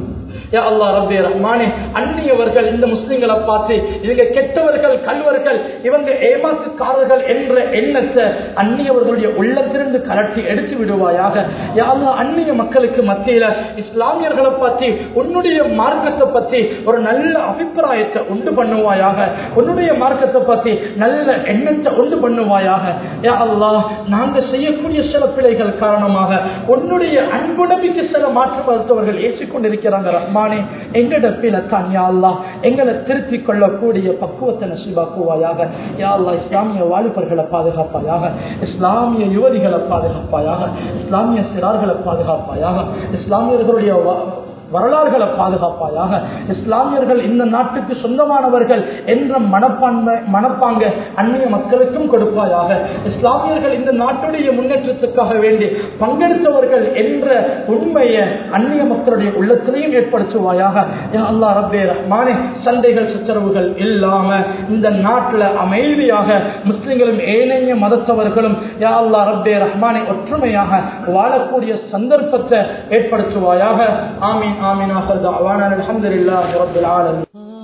யா அல்லா ரப்பே ரஹ்மானே அந்நியவர்கள் இந்த முஸ்லிம்களை பார்த்து இவங்க கெட்டவர்கள் கல்வர்கள் இவங்க ஏமாத்துக்காரர்கள் என்ற எண்ணத்தை அந்நியவர்களுடைய உள்ளத்திலிருந்து கலட்டி எடுத்து விடுவாயாக யா அல்லா அந்நிய மக்களுக்கு மத்தியில இஸ்லாமியர்களை பற்றி உன்னுடைய மார்க்கத்தை பற்றி ஒரு நல்ல அபிப்பிராயத்தை உண்டு பண்ணுவாயாக உன்னுடைய மார்க்கத்தை பற்றி நல்ல எண்ணத்தை உண்டு பண்ணுவாயாக யா அல்லா நாங்க செய்யக்கூடிய சில பிழைகள் காரணமாக உன்னுடைய அன்புடமைக்கு சில மாற்று மருத்துவர்கள் ஏசிக்கொண்டிருக்கிறாங்க ரஹ்மானே எங்கட பிளத்தான் யா அல்லா எங்களை திருத்திக் கொள்ளக்கூடிய பக்குவத்தை நசீபாக்குவாயாக யா அல்லா இஸ்லாமிய வாலிபர்களை பாதுகாப்பாயாக இஸ்லாமிய யுவதிகளை பாதுகாப்பாயாக இஸ்லாமிய சிறார்களை பாதுகாப்பாயாக இஸ்லாமியர்களுடைய வா- வரலாறுகளை பாதுகாப்பாயாக இஸ்லாமியர்கள் இந்த நாட்டுக்கு சொந்தமானவர்கள் என்ற மனப்பான்மை மனப்பாங்க அந்நிய மக்களுக்கும் கொடுப்பாயாக இஸ்லாமியர்கள் இந்த நாட்டுடைய முன்னேற்றத்துக்காக வேண்டி பங்கெடுத்தவர்கள் என்ற உண்மையை அந்நிய மக்களுடைய உள்ளத்திலையும் ஏற்படுத்துவாயாக யா அல்லாஹ் ரப்பே ரஹ்மானே சண்டைகள் சச்சரவுகள் இல்லாம இந்த நாட்டில் அமைதியாக முஸ்லிம்களும் ஏனைய மதத்தவர்களும் யா அல்லாஹ் ரப்பே ரஹ்மானே ஒற்றுமையாக வாழக்கூடிய சந்தர்ப்பத்தை ஏற்படுத்துவாயாக ஆமீன் ஆமீன் ஆஹர் தஅவானா அல்ஹம்துலில்லாஹி ரப்பில் ஆலமீன்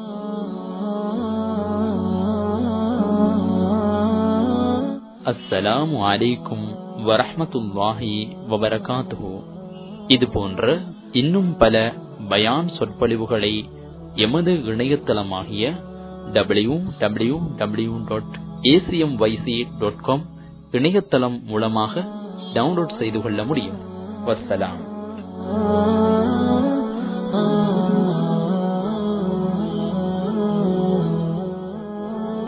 அஸ்ஸலாமு அலைக்கும் வரஹ்மத்துல்லாஹி வபரகாத்துஹு இது போன்ற இன்னும் பல பயான் சொற்பொழிவுகளை எமது இணையதளமாகிய W W W dot ACM YC dot com இணையதளம் மூலமாக டவுன்லோட் செய்து கொள்ள முடியும் வஸ்ஸலாம்